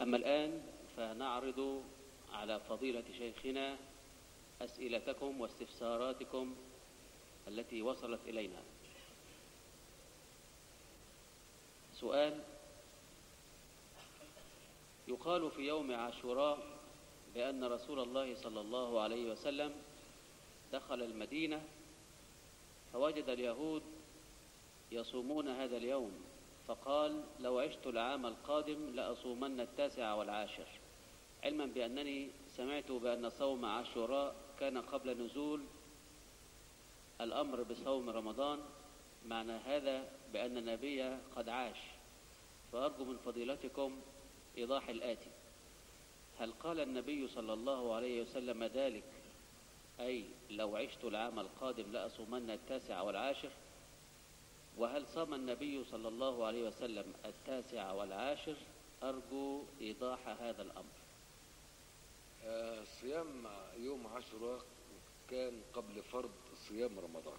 أما الآن فنعرض على فضيلة شيخنا أسئلتكم واستفساراتكم التي وصلت إلينا سؤال يقال في يوم عاشوراء بأن رسول الله صلى الله عليه وسلم دخل المدينة فوجد اليهود يصومون هذا اليوم فقال لو عشت العام القادم لأصومن التاسع والعاشر علما بأنني سمعت بأن صوم عاشوراء كان قبل نزول الأمر بصوم رمضان معنى هذا بأن النبي قد عاش فأرجو من فضيلتكم إيضاح الآتي هل قال النبي صلى الله عليه وسلم ذلك أي لو عشت العام القادم لأصومن التاسع والعاشر وهل صام النبي صلى الله عليه وسلم التاسع والعاشر أرجو إيضاح هذا الأمر آه، صيام يوم عاشوراء كان قبل فرض صيام رمضان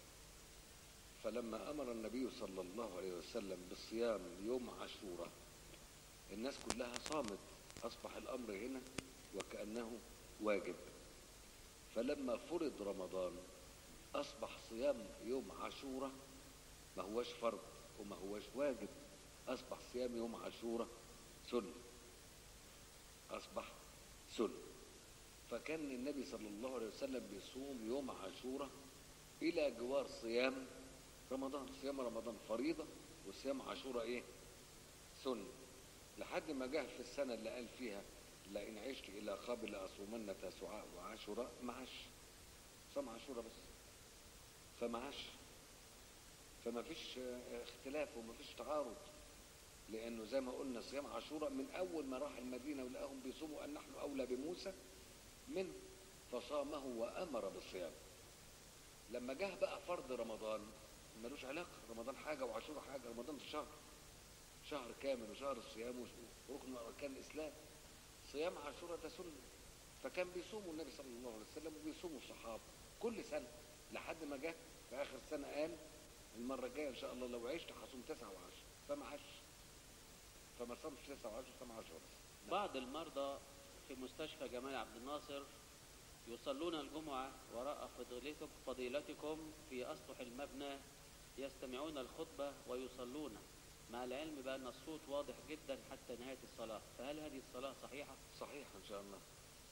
فلما أمر النبي صلى الله عليه وسلم بالصيام يوم عاشوراء الناس كلها صامت أصبح الأمر هنا وكأنه واجب فلما فرض رمضان أصبح صيام يوم عاشوراء ما هوش فرض وما هوش واجب أصبح صيام يوم عاشوراء سنة أصبح سنة فكان النبي صلى الله عليه وسلم بيصوم يوم عاشوراء إلى جوار صيام رمضان صيام رمضان فريضة وصيام عاشوراء إيه سنة لحد ما جه في السنة اللي قال فيها لئن عشت إلى قبل أصومن تسعاء وعاشوراء معاش صام عاشوراء بس فمعاش فما فيش اختلاف وما فيش تعارض لأنه زي ما قلنا صيام عاشوراء من أول ما راح المدينة ولقاهم بيصوموا أن نحن أولى بموسى منه فصامه وأمر بالصيام لما جه بقى فرض رمضان ملوش علاقة رمضان حاجة وعاشوراء حاجة رمضان شهر شهر كامل وشهر الصيام وركن من أركان الإسلام صيام عاشوراء ده سنة فكان بيصوموا النبي صلى الله عليه وسلم وبيصوموا الصحابة كل سنة لحد ما جه في آخر السنة قال المرة الجاية إن شاء الله لو عشت هصوم تسعة وعشرة فما عاش فما صامش تسعة وعشرة صام عشرة بس بعض المرضى في مستشفى جمال عبد الناصر يصلون الجمعة وراء فضيلتك فضيلتكم في أسطح المبنى يستمعون الخطبة ويصلون مع العلم بأن الصوت واضح جدا حتى نهاية الصلاة فهل هذه الصلاة صحيحة؟ صحيح إن شاء الله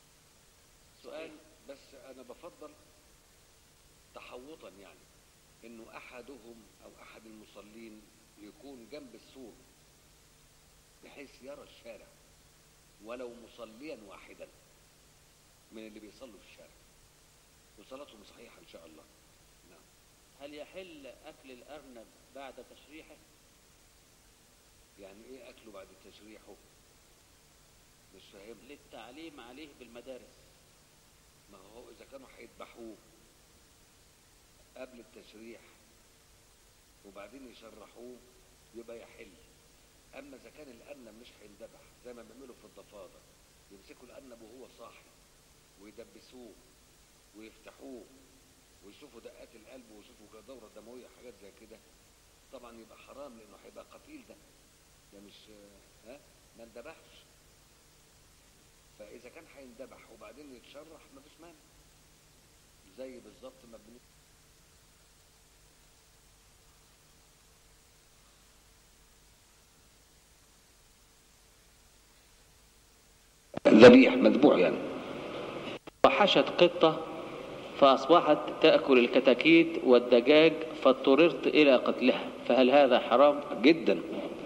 سؤال بس أنا بفضل تحوطا يعني إنه أحدهم أو أحد المصلين يكون جنب السور بحيث يرى الشارع ولو مصليا واحدا من اللي بيصلوا في الشارع وصلاتهم صحيحة إن شاء الله نعم هل يحل أكل الأرنب بعد تشريحه؟ يعني إيه أكله بعد تشريحه مش فاهم للتعليم عليه بالمدارس ما هو إذا كانوا هيذبحوه قبل التشريح وبعدين يشرحوه يبقى يحل اما اذا كان الارنب مش هيندبح زي ما بيعملوا في الضفادع يمسكوا الارنب وهو صاحي ويدبسوه ويفتحوه ويشوفوا دقات القلب ويشوفوا دوره دمويه حاجات زي كده طبعا يبقى حرام لانه هيبقى قتيل ده ده مش ها ما اندبحش فاذا كان هيندبح وبعدين يتشرح مفيش مانع زي بالظبط ما بن ذبيح مذبوح يعني وحشت قطة فأصبحت تأكل الكتاكيت والدجاج فاضطررت إلى قتلها فهل هذا حرام؟ جدا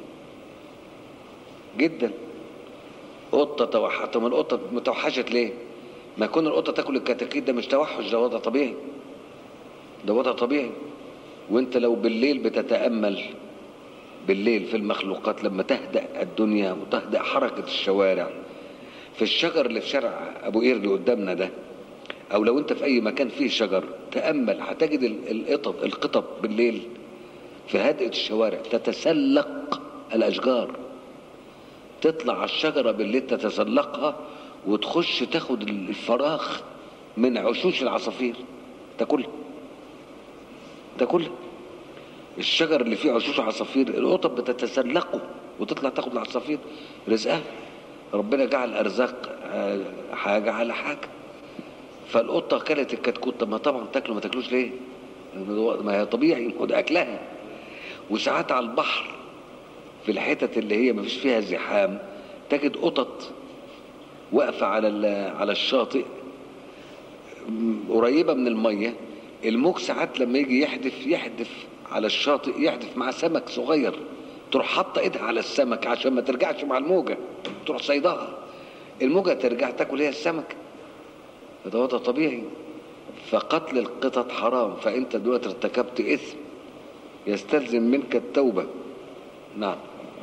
جدا قطة توحشت طب ما القطة متوحشت ليه؟ ما يكون القطة تاكل الكتاكيت ده مش توحش ده وضع طبيعي ده وضع طبيعي وانت لو بالليل بتتأمل بالليل في المخلوقات لما تهدأ الدنيا وتهدأ حركة الشوارع في الشجر اللي في شارع ابو قير اللي قدامنا ده او لو انت في اي مكان فيه شجر تامل هتجد ال- القطط القطط بالليل في هدئه الشوارع تتسلق الاشجار تطلع على الشجره بالليل تتسلقها وتخش تاخد الفراخ من عشوش العصافير تاكلها تاكلها الشجر اللي فيه عشوش عصافير القطط بتتسلقه وتطلع تاخد العصافير رزقها ربنا جعل ارزاق آه، حاجه على حاجه فالقطه اكلت الكتكوت طب ما طبعا تاكله ما تاكلوش ليه ما هي طبيعي هو ده اكلها وساعات على البحر في الحتت اللي هي ما فيش فيها زحام تجد قطط واقفه على ال- على الشاطئ م- قريبه من الميه الموج ساعات لما يجي يحدف يحدف على الشاطئ يحدف مع سمك صغير تروح حاطه ايدها على السمك عشان ما ترجعش مع الموجه تروح صيدها الموجه ترجع تاكل هي السمك فده وضع طبيعي فقتل القطط حرام فانت دلوقتي ارتكبت اثم يستلزم منك التوبه نعم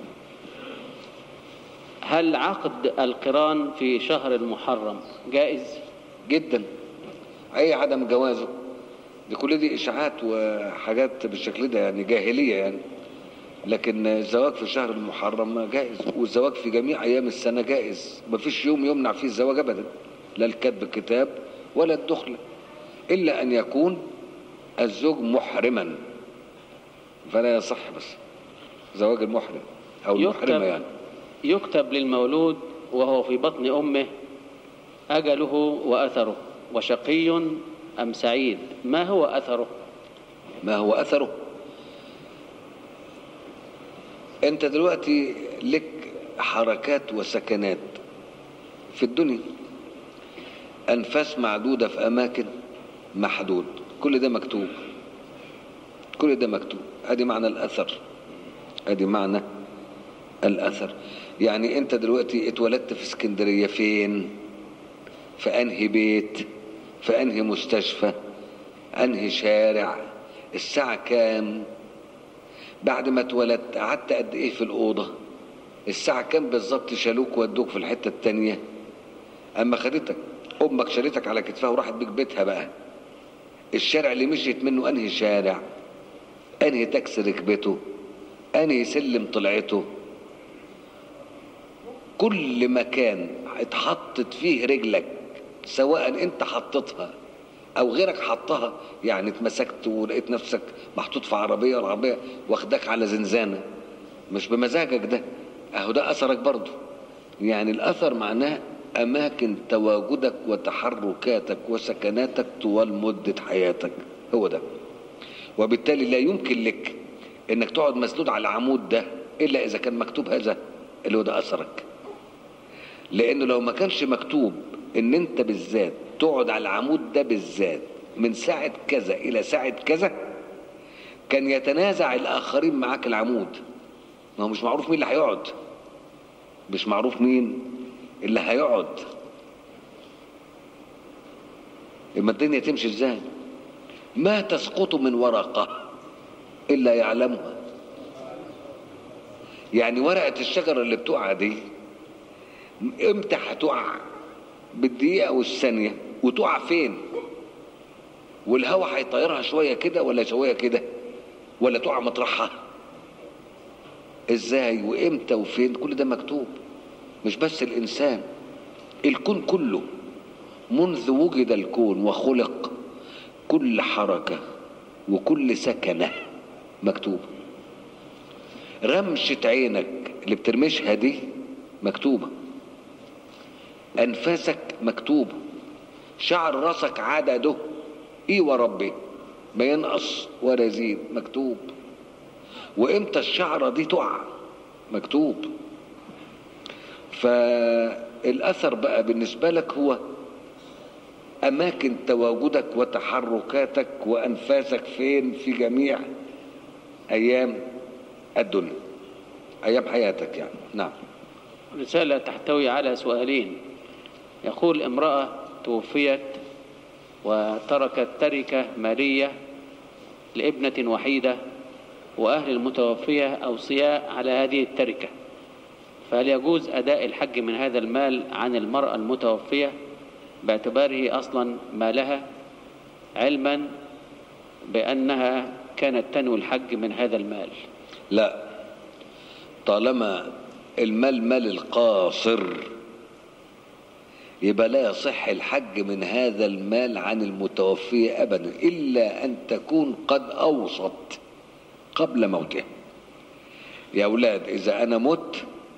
هل عقد القران في شهر المحرم جائز جدا اي عدم جوازه دي كل دي اشاعات وحاجات بالشكل ده يعني جاهليه يعني لكن الزواج في شهر المحرم جائز والزواج في جميع ايام السنه جائز مفيش يوم يمنع فيه الزواج ابدا لا الكتب كتاب ولا الدخله الا ان يكون الزوج محرما فلا يصح بس زواج المحرم او المحرمه يكتب, يعني يكتب للمولود وهو في بطن امه اجله واثره وشقي ام سعيد ما هو اثره ما هو اثره انت دلوقتي لك حركات وسكنات في الدنيا انفاس معدوده في اماكن محدود كل ده مكتوب كل ده مكتوب ادي معنى الاثر ادي معنى الاثر يعني انت دلوقتي اتولدت في اسكندريه فين في انهي بيت في انهي مستشفى انهي شارع الساعه كام بعد ما اتولدت قعدت قد ايه في الاوضه الساعه كام بالظبط شالوك ودوك في الحته التانية اما خدتك امك شالتك على كتفها وراحت بيك بيتها بقى الشارع اللي مشيت منه انهي شارع انهي تاكسي ركبته انهي سلم طلعته كل مكان اتحطت فيه رجلك سواء انت حطيتها او غيرك حطها يعني اتمسكت ولقيت نفسك محطوط في عربيه والعربيه واخدك على زنزانه مش بمزاجك ده اهو ده اثرك برضه يعني الاثر معناه اماكن تواجدك وتحركاتك وسكناتك طوال مده حياتك هو ده وبالتالي لا يمكن لك انك تقعد مسنود على العمود ده الا اذا كان مكتوب هذا اللي هو ده اثرك لانه لو ما كانش مكتوب ان انت بالذات تقعد على العمود ده بالذات من ساعة كذا الى ساعة كذا كان يتنازع الاخرين معاك العمود ما هو مش معروف مين اللي هيقعد مش معروف مين اللي هيقعد اما الدنيا تمشي ازاي ما تسقط من ورقة الا يعلمها يعني ورقة الشجرة اللي بتقع دي امتى هتقع بالدقيقة والثانية وتقع فين والهواء هيطيرها شوية كده ولا شوية كده ولا تقع مطرحها ازاي وامتى وفين كل ده مكتوب مش بس الانسان الكون كله منذ وجد الكون وخلق كل حركة وكل سكنة مكتوب رمشة عينك اللي بترمشها دي مكتوبة أنفاسك مكتوبة شعر راسك عدده إيه وربي ما ينقص ولا يزيد مكتوب وإمتى الشعرة دي تقع مكتوب فالأثر بقى بالنسبة لك هو أماكن تواجدك وتحركاتك وأنفاسك فين في جميع أيام الدنيا أيام حياتك يعني نعم رسالة تحتوي على سؤالين يقول امرأة توفيت وتركت تركة مالية لابنة وحيدة وأهل المتوفية أوصياء على هذه التركة فهل يجوز أداء الحج من هذا المال عن المرأة المتوفية باعتباره أصلا مالها علما بأنها كانت تنوي الحج من هذا المال لا طالما المال مال القاصر يبقى لا يصح الحج من هذا المال عن المتوفية أبدا إلا أن تكون قد أوصت قبل موته يا أولاد إذا أنا مت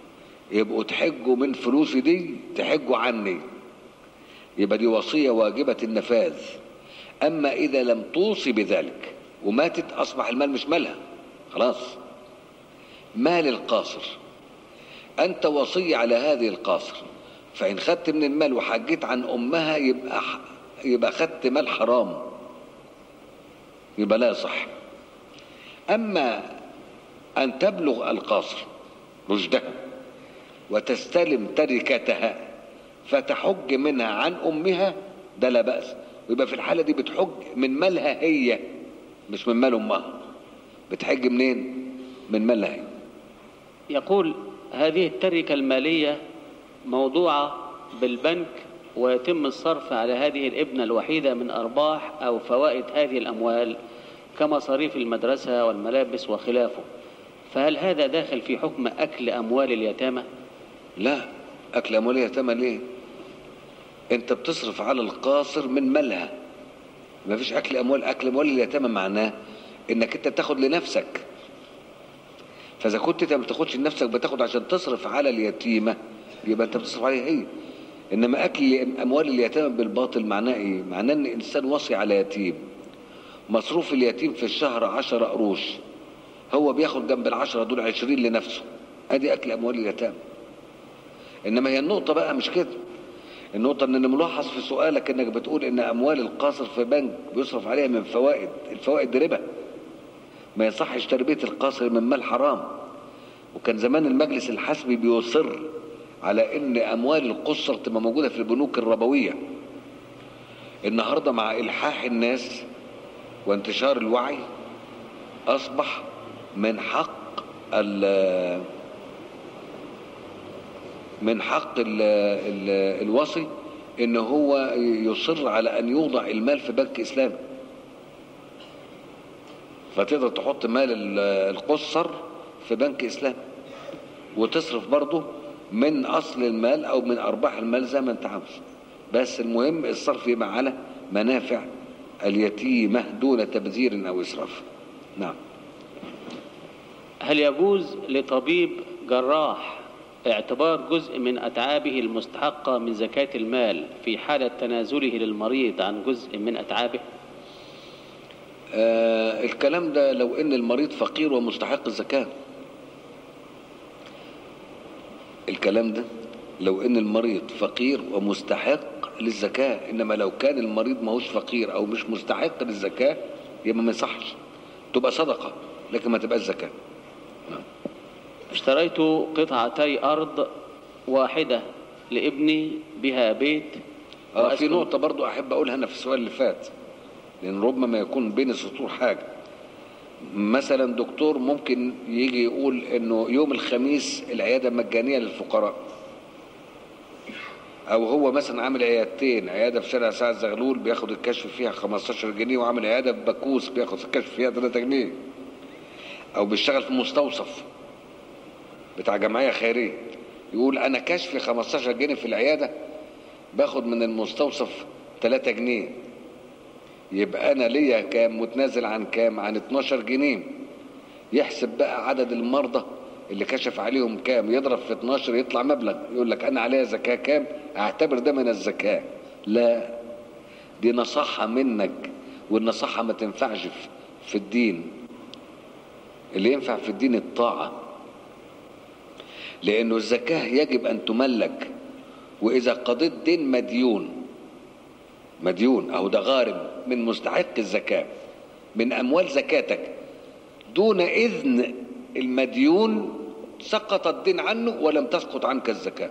يبقوا تحجوا من فلوسي دي تحجوا عني يبقى دي وصية واجبة النفاذ أما إذا لم توصي بذلك وماتت أصبح المال مش مالها خلاص مال القاصر أنت وصي على هذه القاصر فإن خدت من المال وحجيت عن أمها يبقى يبقى خدت مال حرام يبقى لا صح أما أن تبلغ القاصر رشدها وتستلم تركتها فتحج منها عن أمها ده لا بأس ويبقى في الحالة دي بتحج من مالها هي مش من مال أمها بتحج منين من مالها هي يقول هذه التركة المالية موضوعة بالبنك ويتم الصرف على هذه الابنة الوحيدة من أرباح أو فوائد هذه الأموال كمصاريف المدرسة والملابس وخلافه فهل هذا داخل في حكم أكل أموال اليتامى؟ لا أكل أموال اليتامى ليه أنت بتصرف على القاصر من مالها ما فيش أكل أموال أكل أموال اليتامى معناه إنك أنت تاخد لنفسك فإذا كنت أنت ما بتاخدش لنفسك بتاخد عشان تصرف على اليتيمة يبقى أنت بتصرف عليها هي إنما أكل أموال اليتامى بالباطل معناه إيه؟ معناه إن إنسان وصي على يتيم مصروف اليتيم في الشهر عشرة قروش هو بياخد جنب العشرة دول عشرين لنفسه ادي اكل اموال اليتامى انما هي النقطة بقى مش كده النقطة ان الملاحظ في سؤالك انك بتقول ان اموال القاصر في بنك بيصرف عليها من فوائد الفوائد دي ربا ما يصحش تربية القاصر من مال حرام وكان زمان المجلس الحسبي بيصر على ان اموال القصر تبقى موجودة في البنوك الربوية النهاردة مع الحاح الناس وانتشار الوعي اصبح من حق ال من حق ال ال الوصي ان هو يصر على ان يوضع المال في بنك اسلامي فتقدر تحط مال ال- القصر في بنك اسلامي وتصرف برضه من اصل المال او من ارباح المال زي ما انت عاوز بس المهم الصرف يبقى على منافع اليتيمه دون تبذير او اسراف نعم هل يجوز لطبيب جراح اعتبار جزء من أتعابه المستحقة من زكاة المال في حالة تنازله للمريض عن جزء من أتعابه؟ آه الكلام ده لو ان المريض فقير ومستحق الزكاة الكلام ده لو ان المريض فقير ومستحق للزكاة انما لو كان المريض ماهوش فقير او مش مستحق للزكاة يبقى ما يصحش تبقى صدقة لكن ما تبقاش زكاة اشتريت قطعتي أرض واحدة لابني بها بيت اه في وأسكن- نقطة برضو احب اقولها انا في السؤال اللي فات لان ربما يكون بين السطور حاجة مثلا دكتور ممكن يجي يقول انه يوم الخميس العيادة مجانية للفقراء او هو مثلا عامل عيادتين عيادة في شارع سعد زغلول بياخد الكشف فيها 15 جنيه وعامل عيادة في بكوس بياخد الكشف فيها 3 جنيه او بيشتغل في مستوصف بتاع جمعية خيرية يقول انا كشفي 15 جنيه في العيادة باخد من المستوصف 3 جنيه يبقى انا ليا كام متنازل عن كام عن 12 جنيه يحسب بقى عدد المرضى اللي كشف عليهم كام يضرب في 12 يطلع مبلغ يقول لك انا عليا زكاة كام اعتبر ده من الزكاة لا دي نصيحة منك والنصيحة ما تنفعش في- في الدين اللي ينفع في الدين الطاعة لأنه الزكاة يجب أن تملك وإذا قضيت دين مديون مديون أو ده غارم من مستحق الزكاة من أموال زكاتك دون إذن المديون سقط الدين عنه ولم تسقط عنك الزكاة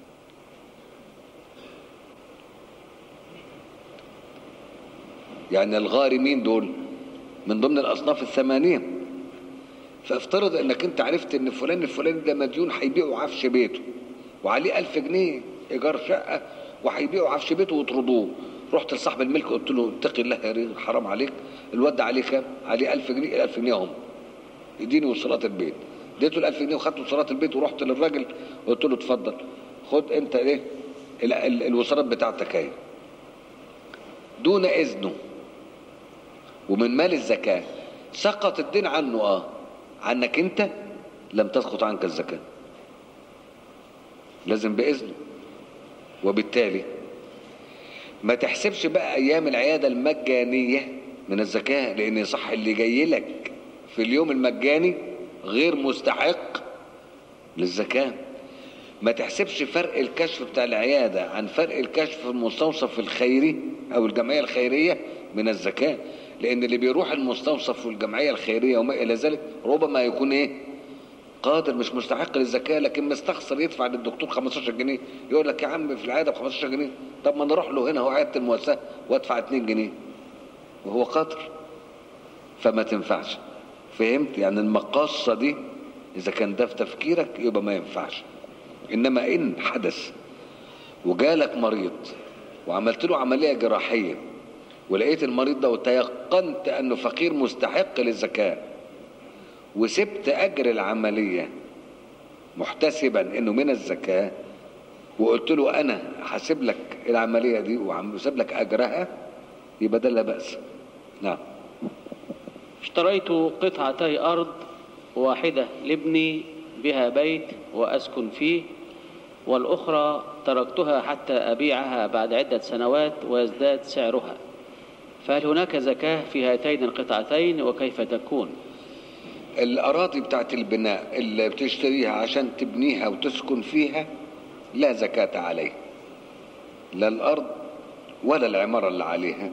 يعني الغارمين دول من ضمن الأصناف الثمانية فافترض انك انت عرفت ان فلان الفلاني ده مديون هيبيعوا عفش بيته وعليه ألف جنيه ايجار شقه وهيبيعوا عفش بيته ويطردوه رحت لصاحب الملك قلت له اتقي الله يا ريت حرام عليك الواد ده عليه كام؟ عليه 1000 جنيه ال 1000 جنيه اهم اديني وصلات البيت اديته ال 1000 جنيه وخدت وصلات البيت ورحت للراجل قلت له اتفضل خد انت ايه ال- ال- الوصلات بتاعتك اهي دون اذنه ومن مال الزكاه سقط الدين عنه اه عنك انت لم تسقط عنك الزكاه لازم باذنه وبالتالي ما تحسبش بقى ايام العياده المجانيه من الزكاه لان صح اللي جاي لك في اليوم المجاني غير مستحق للزكاه ما تحسبش فرق الكشف بتاع العياده عن فرق الكشف في المستوصف الخيري او الجمعيه الخيريه من الزكاه لان اللي بيروح المستوصف والجمعيه الخيريه وما الى ذلك ربما يكون ايه قادر مش مستحق للزكاه لكن مستخسر يدفع للدكتور 15 جنيه يقول لك يا عم في العياده ب 15 جنيه طب ما نروح له هنا هو عياده المؤسسه وادفع 2 جنيه وهو قادر فما تنفعش فهمت يعني المقاصه دي اذا كان ده في تفكيرك يبقى ما ينفعش انما ان حدث وجالك مريض وعملت له عمليه جراحيه ولقيت المريض ده وتيقنت انه فقير مستحق للزكاه وسبت اجر العمليه محتسبا انه من الزكاه وقلت له انا هسيب لك العمليه دي وسيب لك اجرها يبقى ده لا باس نعم اشتريت قطعتي أرض واحدة لابني بها بيت وأسكن فيه والأخرى تركتها حتى أبيعها بعد عدة سنوات ويزداد سعرها فهل هناك زكاة في هاتين القطعتين وكيف تكون؟ الأراضي بتاعت البناء اللي بتشتريها عشان تبنيها وتسكن فيها لا زكاة عليه لا الأرض ولا العمارة اللي عليها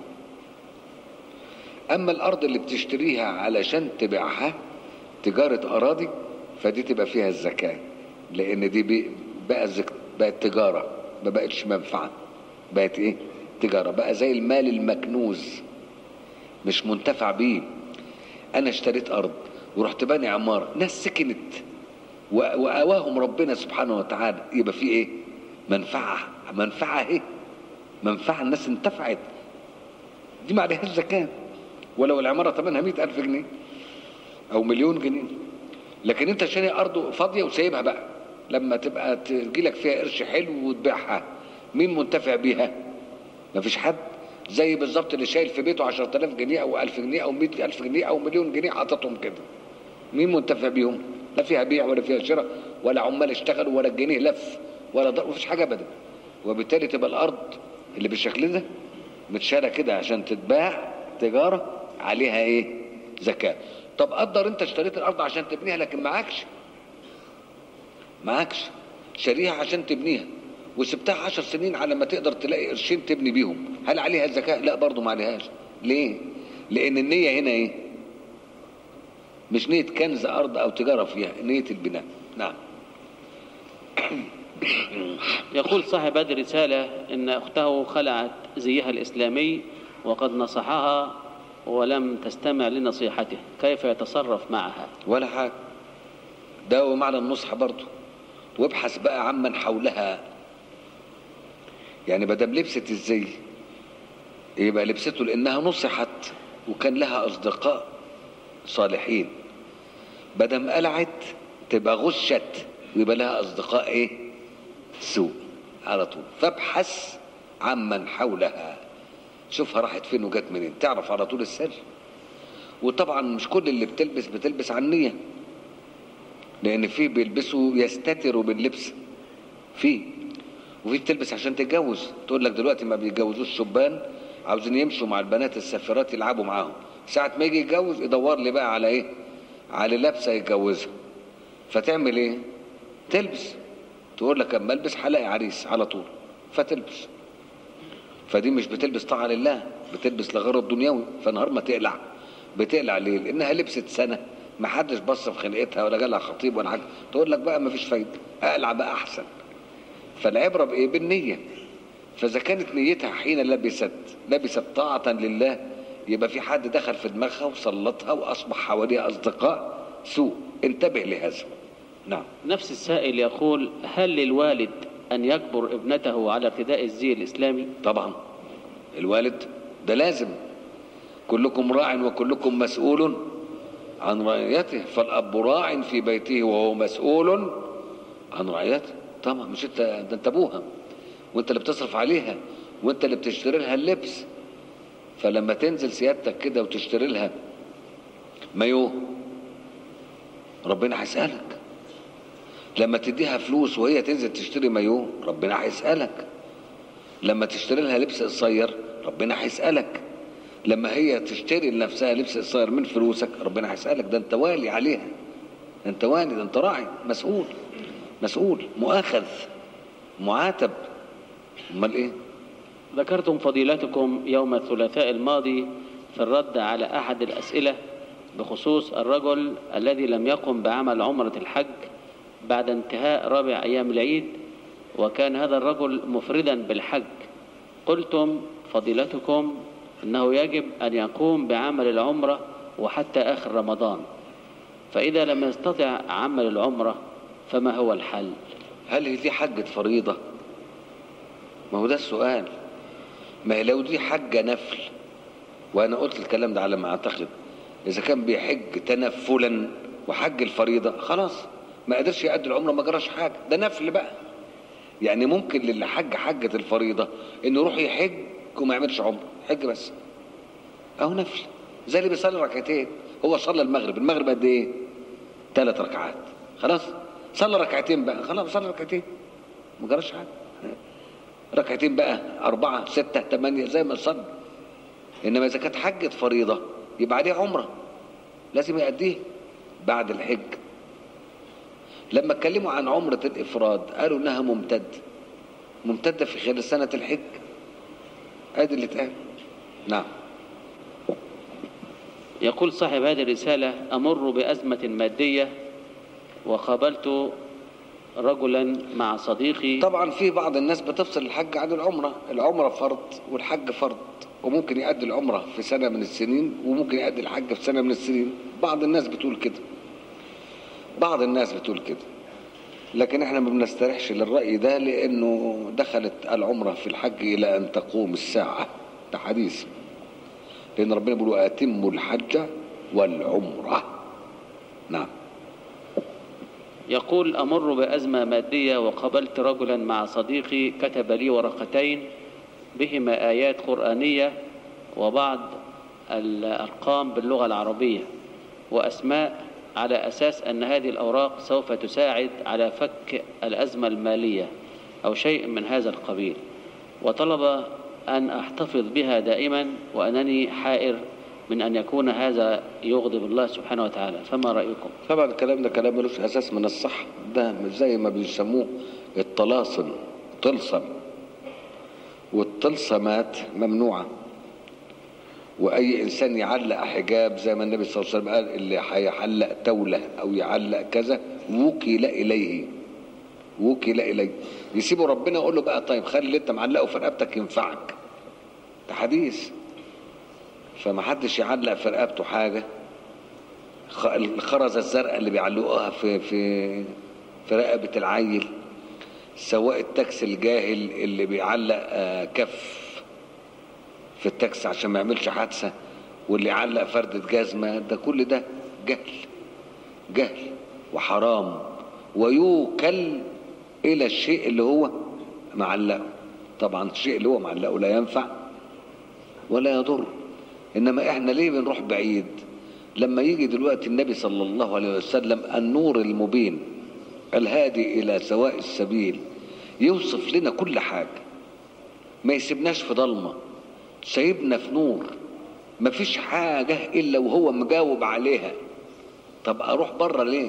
أما الأرض اللي بتشتريها علشان تبيعها تجارة أراضي فدي تبقى فيها الزكاة لأن دي بي- بقى زك... بقت تجارة ما بقتش منفعة بقت إيه؟ تجارة بقى زي المال المكنوز مش منتفع بيه أنا اشتريت أرض ورحت باني عمارة ناس سكنت و- وآواهم ربنا سبحانه وتعالى يبقى في إيه؟ منفعة منفعة إيه؟ منفعة الناس انتفعت دي ما عليهاش زكاة ولو العمارة ثمنها مئة ألف جنيه أو مليون جنيه لكن أنت شاري أرض فاضية وسايبها بقى لما تبقى تجيلك فيها قرش حلو وتبيعها مين منتفع بيها؟ مفيش حد زي بالظبط اللي شايل في بيته 10000 جنيه أو 1000 جنيه أو 100000 جنيه أو مليون جنيه حاططهم كده مين منتفع بيهم؟ لا فيها بيع ولا فيها شراء ولا عمال اشتغلوا ولا الجنيه لف ولا ضرب مفيش حاجة أبدا وبالتالي تبقى الأرض اللي بالشكل ده متشالة كده عشان تتباع تجارة عليها ايه زكاة طب قدر انت اشتريت الارض عشان تبنيها لكن معكش معكش شاريها عشان تبنيها وسبتها عشر سنين على ما تقدر تلاقي قرشين تبني بيهم هل عليها زكاة لا برضو ما عليهاش ليه لان النية هنا ايه مش نية كنز ارض او تجارة فيها نية البناء نعم يقول صاحب هذه الرسالة إن أخته خلعت زيها الإسلامي وقد نصحها ولم تستمع لنصيحته كيف يتصرف معها ولا حاجة ده هو معنى النصح برضه وابحث بقى عمن حولها يعني بدل لبست الزي يبقى لبسته لانها نصحت وكان لها اصدقاء صالحين بدل قلعت تبقى غشت ويبقى لها اصدقاء ايه سوء على طول فابحث عمن حولها شوفها راحت فين وجت منين تعرف على طول السر وطبعا مش كل اللي بتلبس بتلبس عن نية لان في بيلبسوا يستتروا باللبس في وفي بتلبس عشان تتجوز تقول لك دلوقتي ما بيتجوزوش شبان عاوزين يمشوا مع البنات السافرات يلعبوا معاهم ساعة ما يجي يتجوز يدور لي بقى على ايه على لابسة يتجوزها فتعمل ايه تلبس تقول لك اما البس هلاقي عريس على طول فتلبس فدي مش بتلبس طاعة لله بتلبس لغرض دنيوي فنهار ما تقلع بتقلع ليه لانها لبست سنة ما حدش بص في خلقتها ولا جالها خطيب ولا حاجة تقول لك بقى ما فيش فايدة اقلع بقى احسن فالعبرة بايه بالنية فاذا كانت نيتها حين لبست لبست طاعة لله يبقى في حد دخل في دماغها وسلطها واصبح حواليها اصدقاء سوء انتبه لهذا نعم نفس السائل يقول هل للوالد أن يجبر ابنته على ارتداء الزي الإسلامي طبعا الوالد ده لازم كلكم راع وكلكم مسؤول عن رعيته فالاب راع في بيته وهو مسؤول عن رعيته طبعا مش انت ده انت ابوها وانت اللي بتصرف عليها وانت اللي بتشتري لها اللبس فلما تنزل سيادتك كده وتشتري لها مايو ربنا هيسالك لما تديها فلوس وهي تنزل تشتري مايو ربنا هيسألك لما تشتري لها لبس قصير ربنا هيسألك لما هي تشتري لنفسها لبس قصير من فلوسك ربنا هيسألك ده انت والي عليها ده انت والي ده انت راعي مسؤول مسؤول مؤاخذ معاتب امال ايه ذكرتم فضيلتكم يوم الثلاثاء الماضي في الرد على أحد الأسئلة بخصوص الرجل الذي لم يقم بعمل عمرة الحج بعد انتهاء رابع أيام العيد وكان هذا الرجل مفردا بالحج قلتم فضيلتكم أنه يجب أن يقوم بعمل العمرة وحتى آخر رمضان فإذا لم يستطع عمل العمرة فما هو الحل هل هي دي حجة فريضة ما هو ده السؤال ما هي لو دي حجة نفل وانا قلت الكلام ده على ما اعتقد اذا كان بيحج تنفلا وحج الفريضة خلاص ما قدرش يأدي العمرة ما جراش حاجة ده نفل بقى يعني ممكن للي حج حجة الفريضة انه يروح يحج وما يعملش عمرة حج بس اهو نفل زي اللي بيصلي ركعتين هو صلى المغرب المغرب قد ايه ثلاث ركعات خلاص صلى ركعتين بقى خلاص صلى ركعتين ما جراش حاجة ركعتين بقى أربعة ستة ثمانية زي ما صلى إنما إذا كانت حجة فريضة يبقى عليه عمرة لازم يأديه بعد الحج لما اتكلموا عن عمرة الإفراد قالوا إنها ممتد ممتدة في خلال سنة الحج ادي اللي اتقال نعم يقول صاحب هذه الرسالة أمر بأزمة مادية وقابلت رجلا مع صديقي طبعا في بعض الناس بتفصل الحج عن العمرة العمرة فرض والحج فرض وممكن يؤدي العمرة في سنة من السنين وممكن يؤدي الحج في سنة من السنين بعض الناس بتقول كده بعض الناس بتقول كده لكن احنا ما بنستريحش للرأي ده لأنه دخلت العمرة في الحج إلى أن تقوم الساعة ده حديث لأن ربنا بيقول أتموا الحج والعمرة نعم يقول أمر بأزمة مادية وقابلت رجلا مع صديقي كتب لي ورقتين بهما آيات قرآنية وبعض الأرقام باللغة العربية وأسماء على أساس أن هذه الأوراق سوف تساعد على فك الأزمة المالية أو شيء من هذا القبيل وطلب أن أحتفظ بها دائما وأنني حائر من أن يكون هذا يغضب الله سبحانه وتعالى فما رأيكم طبعا الكلام ده كلام ملوش اساس من الصح ده مش زي ما بيسموه الطلاسم طلسم والطلسمات ممنوعه واي انسان يعلق حجاب زي ما النبي صلى الله عليه وسلم قال اللي هيعلق توله او يعلق كذا وكل اليه وكل اليه يسيبه ربنا يقول له بقى طيب خلي اللي انت معلقه في رقبتك ينفعك ده حديث فما حدش يعلق في رقبته حاجه خ- الخرزه الزرقاء اللي بيعلقوها في في في رقبه العيل سواق التاكسي الجاهل اللي بيعلق آه، كف في التاكسي عشان ما يعملش حادثه واللي يعلق فردة جزمه ده كل ده جهل جهل وحرام ويوكل الى الشيء اللي هو معلقه طبعا الشيء اللي هو معلقه لا ينفع ولا يضر انما احنا ليه بنروح بعيد لما يجي دلوقتي النبي صلى الله عليه وسلم النور المبين الهادي الى سواء السبيل يوصف لنا كل حاجه ما يسيبناش في ضلمه سايبنا في نور مفيش حاجه الا وهو مجاوب عليها طب اروح بره ليه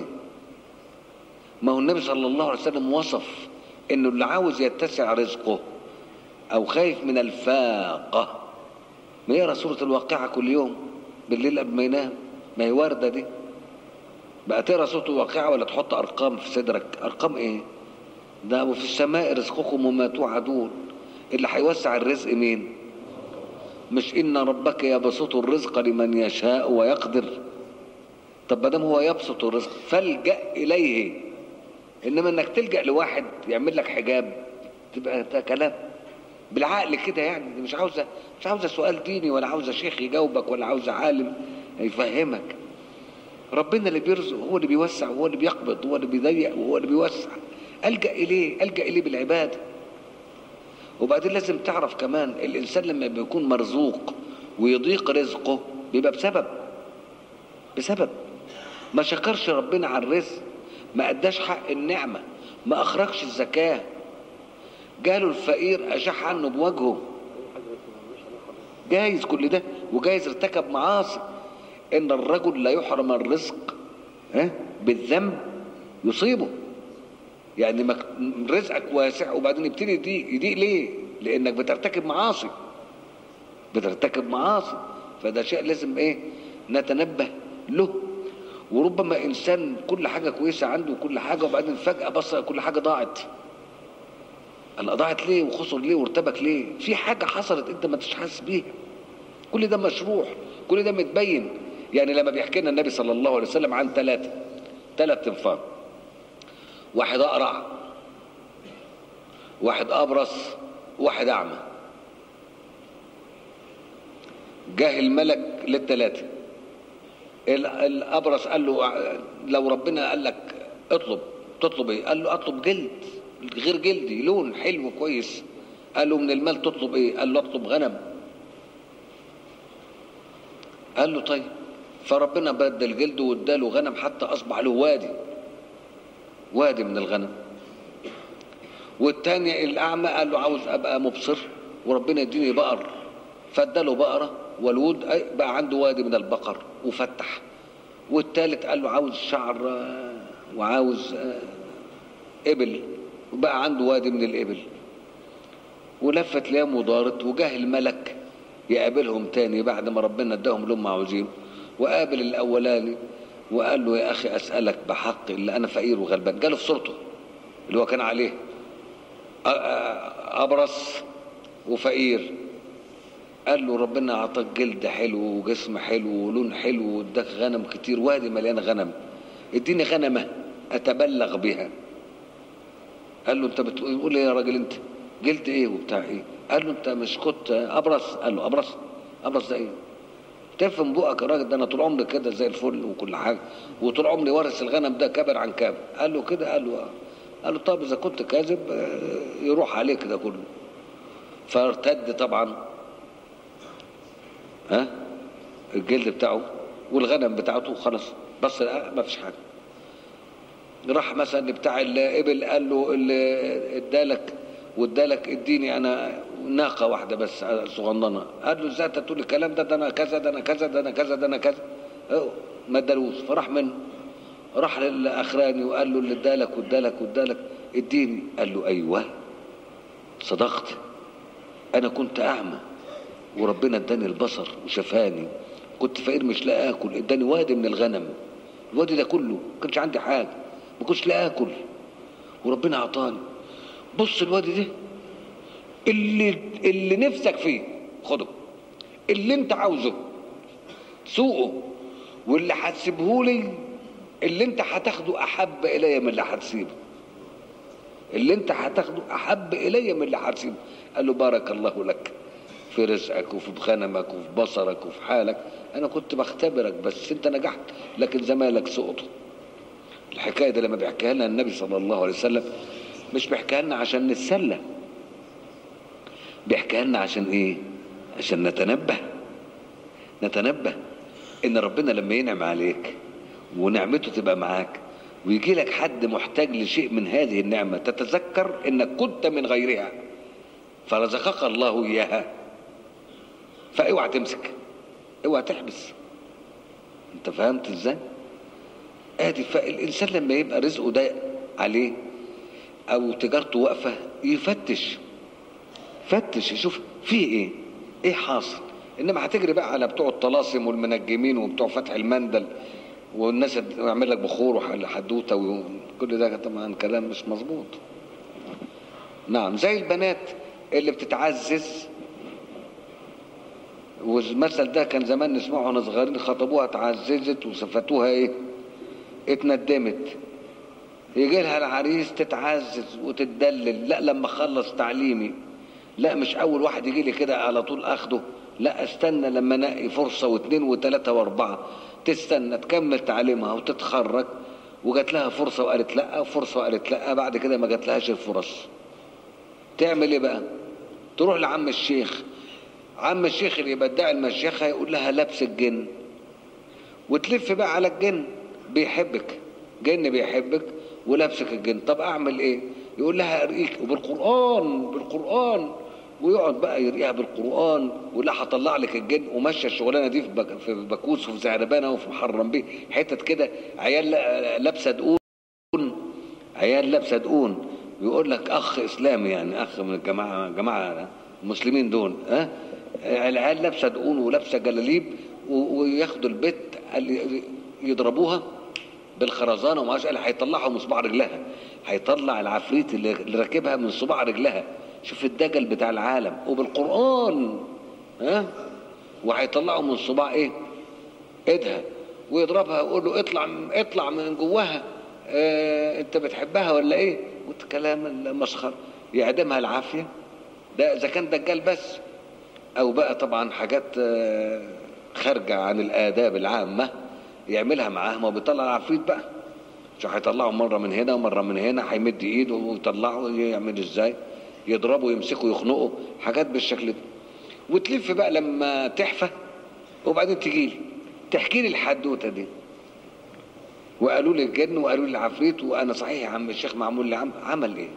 ما هو النبي صلى الله عليه وسلم وصف انه اللي عاوز يتسع رزقه او خايف من الفاقه ما يقرا سوره الواقعه كل يوم بالليل قبل ما ينام ما هي وارده دي بقى تقرا سوره الواقعه ولا تحط ارقام في صدرك ارقام ايه ده وفي السماء رزقكم وما توعدون اللي هيوسع الرزق مين مش ان ربك يبسط الرزق لمن يشاء ويقدر طب ما دام هو يبسط الرزق فالجا اليه انما انك تلجا لواحد يعمل لك حجاب تبقى ده كلام بالعقل كده يعني دي مش عاوزه مش عاوزه سؤال ديني ولا عاوزه شيخ يجاوبك ولا عاوزه عالم يفهمك ربنا اللي بيرزق هو اللي بيوسع وهو اللي بيقبض وهو اللي بيضيق وهو اللي بيوسع الجا اليه الجا اليه بالعباده وبعدين لازم تعرف كمان الانسان لما بيكون مرزوق ويضيق رزقه بيبقى بسبب بسبب ما شكرش ربنا على الرزق ما اداش حق النعمة ما اخرجش الزكاة جاله الفقير اشاح عنه بوجهه جايز كل ده وجايز ارتكب معاصي ان الرجل لا يحرم الرزق ها بالذنب يصيبه يعني مك- رزقك واسع وبعدين يبتدي يضيق يضيق ليه لانك بترتكب معاصي بترتكب معاصي فده شيء لازم ايه نتنبه له وربما انسان كل حاجه كويسه عنده وكل حاجه وبعدين فجاه بص كل حاجه ضاعت انا ضاعت ليه وخسر ليه وارتبك ليه في حاجه حصلت انت ما انتش حاسس بيها كل ده مشروح كل ده متبين يعني لما بيحكي لنا النبي صلى الله عليه وسلم عن ثلاثه ثلاث انفار واحد اقرع واحد ابرص واحد اعمى جاه الملك للثلاثه ال- الابرص قال له لو ربنا قال لك اطلب تطلب ايه قال له اطلب جلد غير جلدي لون حلو كويس قال له من المال تطلب ايه قال له اطلب غنم قال له طيب فربنا بدل جلده واداله غنم حتى اصبح له وادي وادي من الغنم والتاني الاعمى قال له عاوز ابقى مبصر وربنا يديني بقر فاداله بقره والود أي- بقى عنده وادي من البقر وفتح والتالت قال له عاوز شعر آه، وعاوز آه، ابل وبقى عنده وادي من الابل ولفت ليام ودارت وجاه الملك يقابلهم تاني بعد ما ربنا اداهم لهم ما عاوزين وقابل الاولاني وقال له يا اخي اسالك بحق اللي انا فقير وغلبان جاله في صورته اللي هو كان عليه أ- أ- ابرص وفقير قال له ربنا اعطاك جلد حلو وجسم حلو ولون حلو واداك غنم كتير وادي مليان غنم اديني غنمه اتبلغ بها قال له انت بتقول ايه يا راجل انت جلد ايه وبتاع ايه قال له انت مش كنت ابرص قال له ابرص ابرص ده ايه تفهم بقك يا راجل ده انا طول عمري كده زي الفل وكل حاجه وطول عمري وارث الغنم ده كبر عن كبر قال له كده قال له آه. قال له طب اذا كنت كاذب آه، يروح عليك ده كله فارتد طبعا ها الجلد بتاعه والغنم بتاعته خلاص بص لقى ما فيش حاجه راح مثلا بتاع الابل قال له اللي ادالك وادالك اديني انا ناقه واحده بس صغننه قال له ازاي انت تقول الكلام ده ده انا كذا ده انا كذا ده انا كذا ده انا كذا أهو، ما ادالوش فراح منه راح للاخراني وقال له اللي ادالك وادالك وادالك اديني قال له ايوه صدقت انا كنت اعمى وربنا اداني البصر وشفاني كنت فقير مش لاقي اكل اداني وادي من الغنم الوادي ده كله ما كانش عندي حاجه ما كنتش لاقي اكل وربنا اعطاني بص الوادي ده اللي اللي نفسك فيه خده اللي انت عاوزه سوقه واللي هتسيبهولي اللي انت هتاخده احب الي من اللي هتسيبه اللي انت هتاخده احب الي من اللي هتسيبه قال له بارك الله لك في رزقك وفي غنمك وفي بصرك وفي حالك انا كنت بختبرك بس انت نجحت لكن زمايلك سقطوا الحكايه دي لما بيحكيها لنا النبي صلى الله عليه وسلم مش بيحكيها لنا عشان نتسلى بيحكيها لنا عشان ايه عشان نتنبه نتنبه ان ربنا لما ينعم عليك ونعمته تبقى معاك ويجي لك حد محتاج لشيء من هذه النعمه تتذكر انك كنت من غيرها فرزقك الله اياها فاوعى تمسك اوعى تحبس انت فهمت ازاي ادي فالانسان لما يبقى رزقه ضيق عليه او تجارته واقفه يفتش فتش يشوف فيه ايه ايه حاصل انما هتجري بقى على بتوع الطلاسم والمنجمين وبتوع فتح المندل والناس يعمل لك بخور وحدوته وكل ده طبعا كلام مش مظبوط نعم زي البنات اللي بتتعزز والمثل ده كان زمان نسمعه واحنا صغيرين خطبوها اتعززت وصفتوها ايه اتندمت يجي لها العريس تتعزز وتتدلل لا لما اخلص تعليمي لا مش اول واحد يجي لي كده على طول اخده لا استنى لما انقي فرصه واثنين وثلاثه واربعه تستنى تكمل تعليمها وتتخرج وجات لها فرصه وقالت لا وفرصه وقالت لا بعد كده ما جات لهاش الفرص تعمل ايه بقى تروح لعم الشيخ عم الشيخ اللي يبدع المشيخه يقول لها لبس الجن وتلف بقى على الجن بيحبك جن بيحبك ولابسك الجن طب اعمل ايه يقول لها ارقيك وبالقران بالقران ويقعد بقى يرقيها بالقران ويقول لها هطلع لك الجن ومشى الشغلانه دي في بك في بكوس وفي زعربانه وفي محرم بيه حتت كده عيال لابسه دقون عيال لابسه دقون ويقول لك اخ اسلامي يعني اخ من الجماعه جماعه المسلمين دول ها العيال لابسه دقون ولابسه جلاليب و- وياخدوا البت اللي- يضربوها بالخرزانه وما قال هيطلعها من صباع رجلها هيطلع العفريت اللي اللي راكبها من صباع رجلها شوف الدجل بتاع العالم وبالقران ها وهيطلعه من صباع ايه ايدها ويضربها ويقول له اطلع اطلع من جواها اه انت بتحبها ولا ايه والكلام المسخر يعدمها العافيه ده اذا كان دجال بس او بقى طبعا حاجات آه، خارجه عن الاداب العامه يعملها معاه ما هو بيطلع العفريت بقى مش هيطلعه مره من هنا ومره من هنا هيمد ايده ويطلعه يعمل ازاي يضربه يمسكه يخنقه حاجات بالشكل ده وتلف بقى لما تحفى وبعدين تجي لي تحكي لي الحدوته دي وقالوا لي الجن وقالوا لي العفريت وانا صحيح يا عم الشيخ معمول لي عم عمل ايه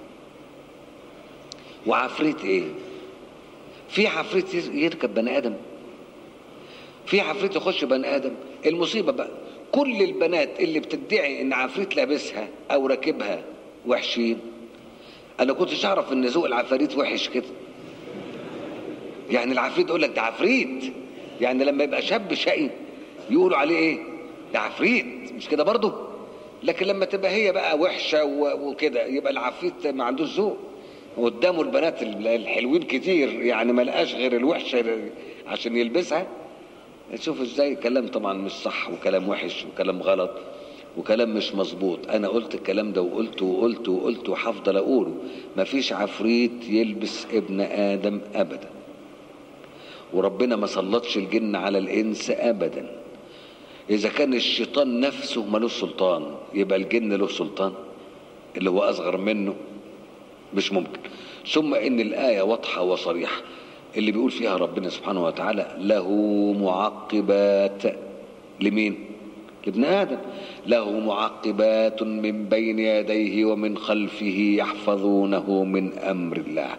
وعفريت ايه في عفريت يركب بني ادم في عفريت يخش بني ادم المصيبه بقى كل البنات اللي بتدعي ان عفريت لابسها او راكبها وحشين انا كنتش اعرف ان ذوق العفاريت وحش كده يعني العفريت يقول لك ده عفريت يعني لما يبقى شاب شقي يقولوا عليه ايه ده عفريت مش كده برضه لكن لما تبقى هي بقى وحشه و- وكده يبقى العفريت ما عندوش ذوق قدامه البنات الحلوين كتير يعني ما لقاش غير الوحشه عشان يلبسها شوف ازاي كلام طبعا مش صح وكلام وحش وكلام غلط وكلام مش مظبوط انا قلت الكلام ده وقلت وقلت وقلت وهفضل اقوله مفيش عفريت يلبس ابن ادم ابدا وربنا ما سلطش الجن على الانس ابدا اذا كان الشيطان نفسه ملوش سلطان يبقى الجن له سلطان اللي هو اصغر منه مش ممكن ثم ان الايه واضحه وصريحه اللي بيقول فيها ربنا سبحانه وتعالى له معقبات لمين لابن ادم له معقبات من بين يديه ومن خلفه يحفظونه من امر الله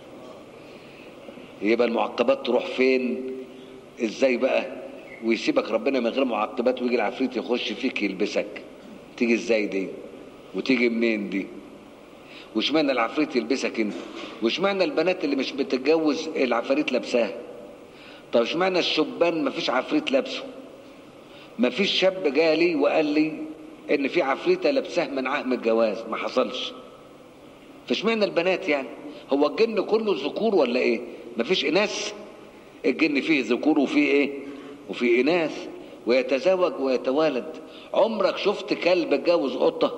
يبقى المعقبات تروح فين ازاي بقى ويسيبك ربنا من غير معقبات ويجي العفريت يخش فيك يلبسك تيجي ازاي دي وتيجي منين دي واشمعنى العفريت يلبسك انت واشمعنى البنات اللي مش بتتجوز العفاريت لابساها طب اشمعنى الشبان مفيش عفريت لابسه مفيش شاب جالي وقال لي ان في عفريته لابساه من عهم الجواز ما حصلش فاشمعنى البنات يعني هو الجن كله ذكور ولا ايه مفيش اناث الجن فيه ذكور وفيه ايه وفيه اناث ويتزوج ويتوالد عمرك شفت كلب اتجوز قطه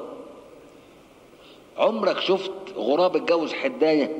عمرك شفت غراب اتجوز حدايه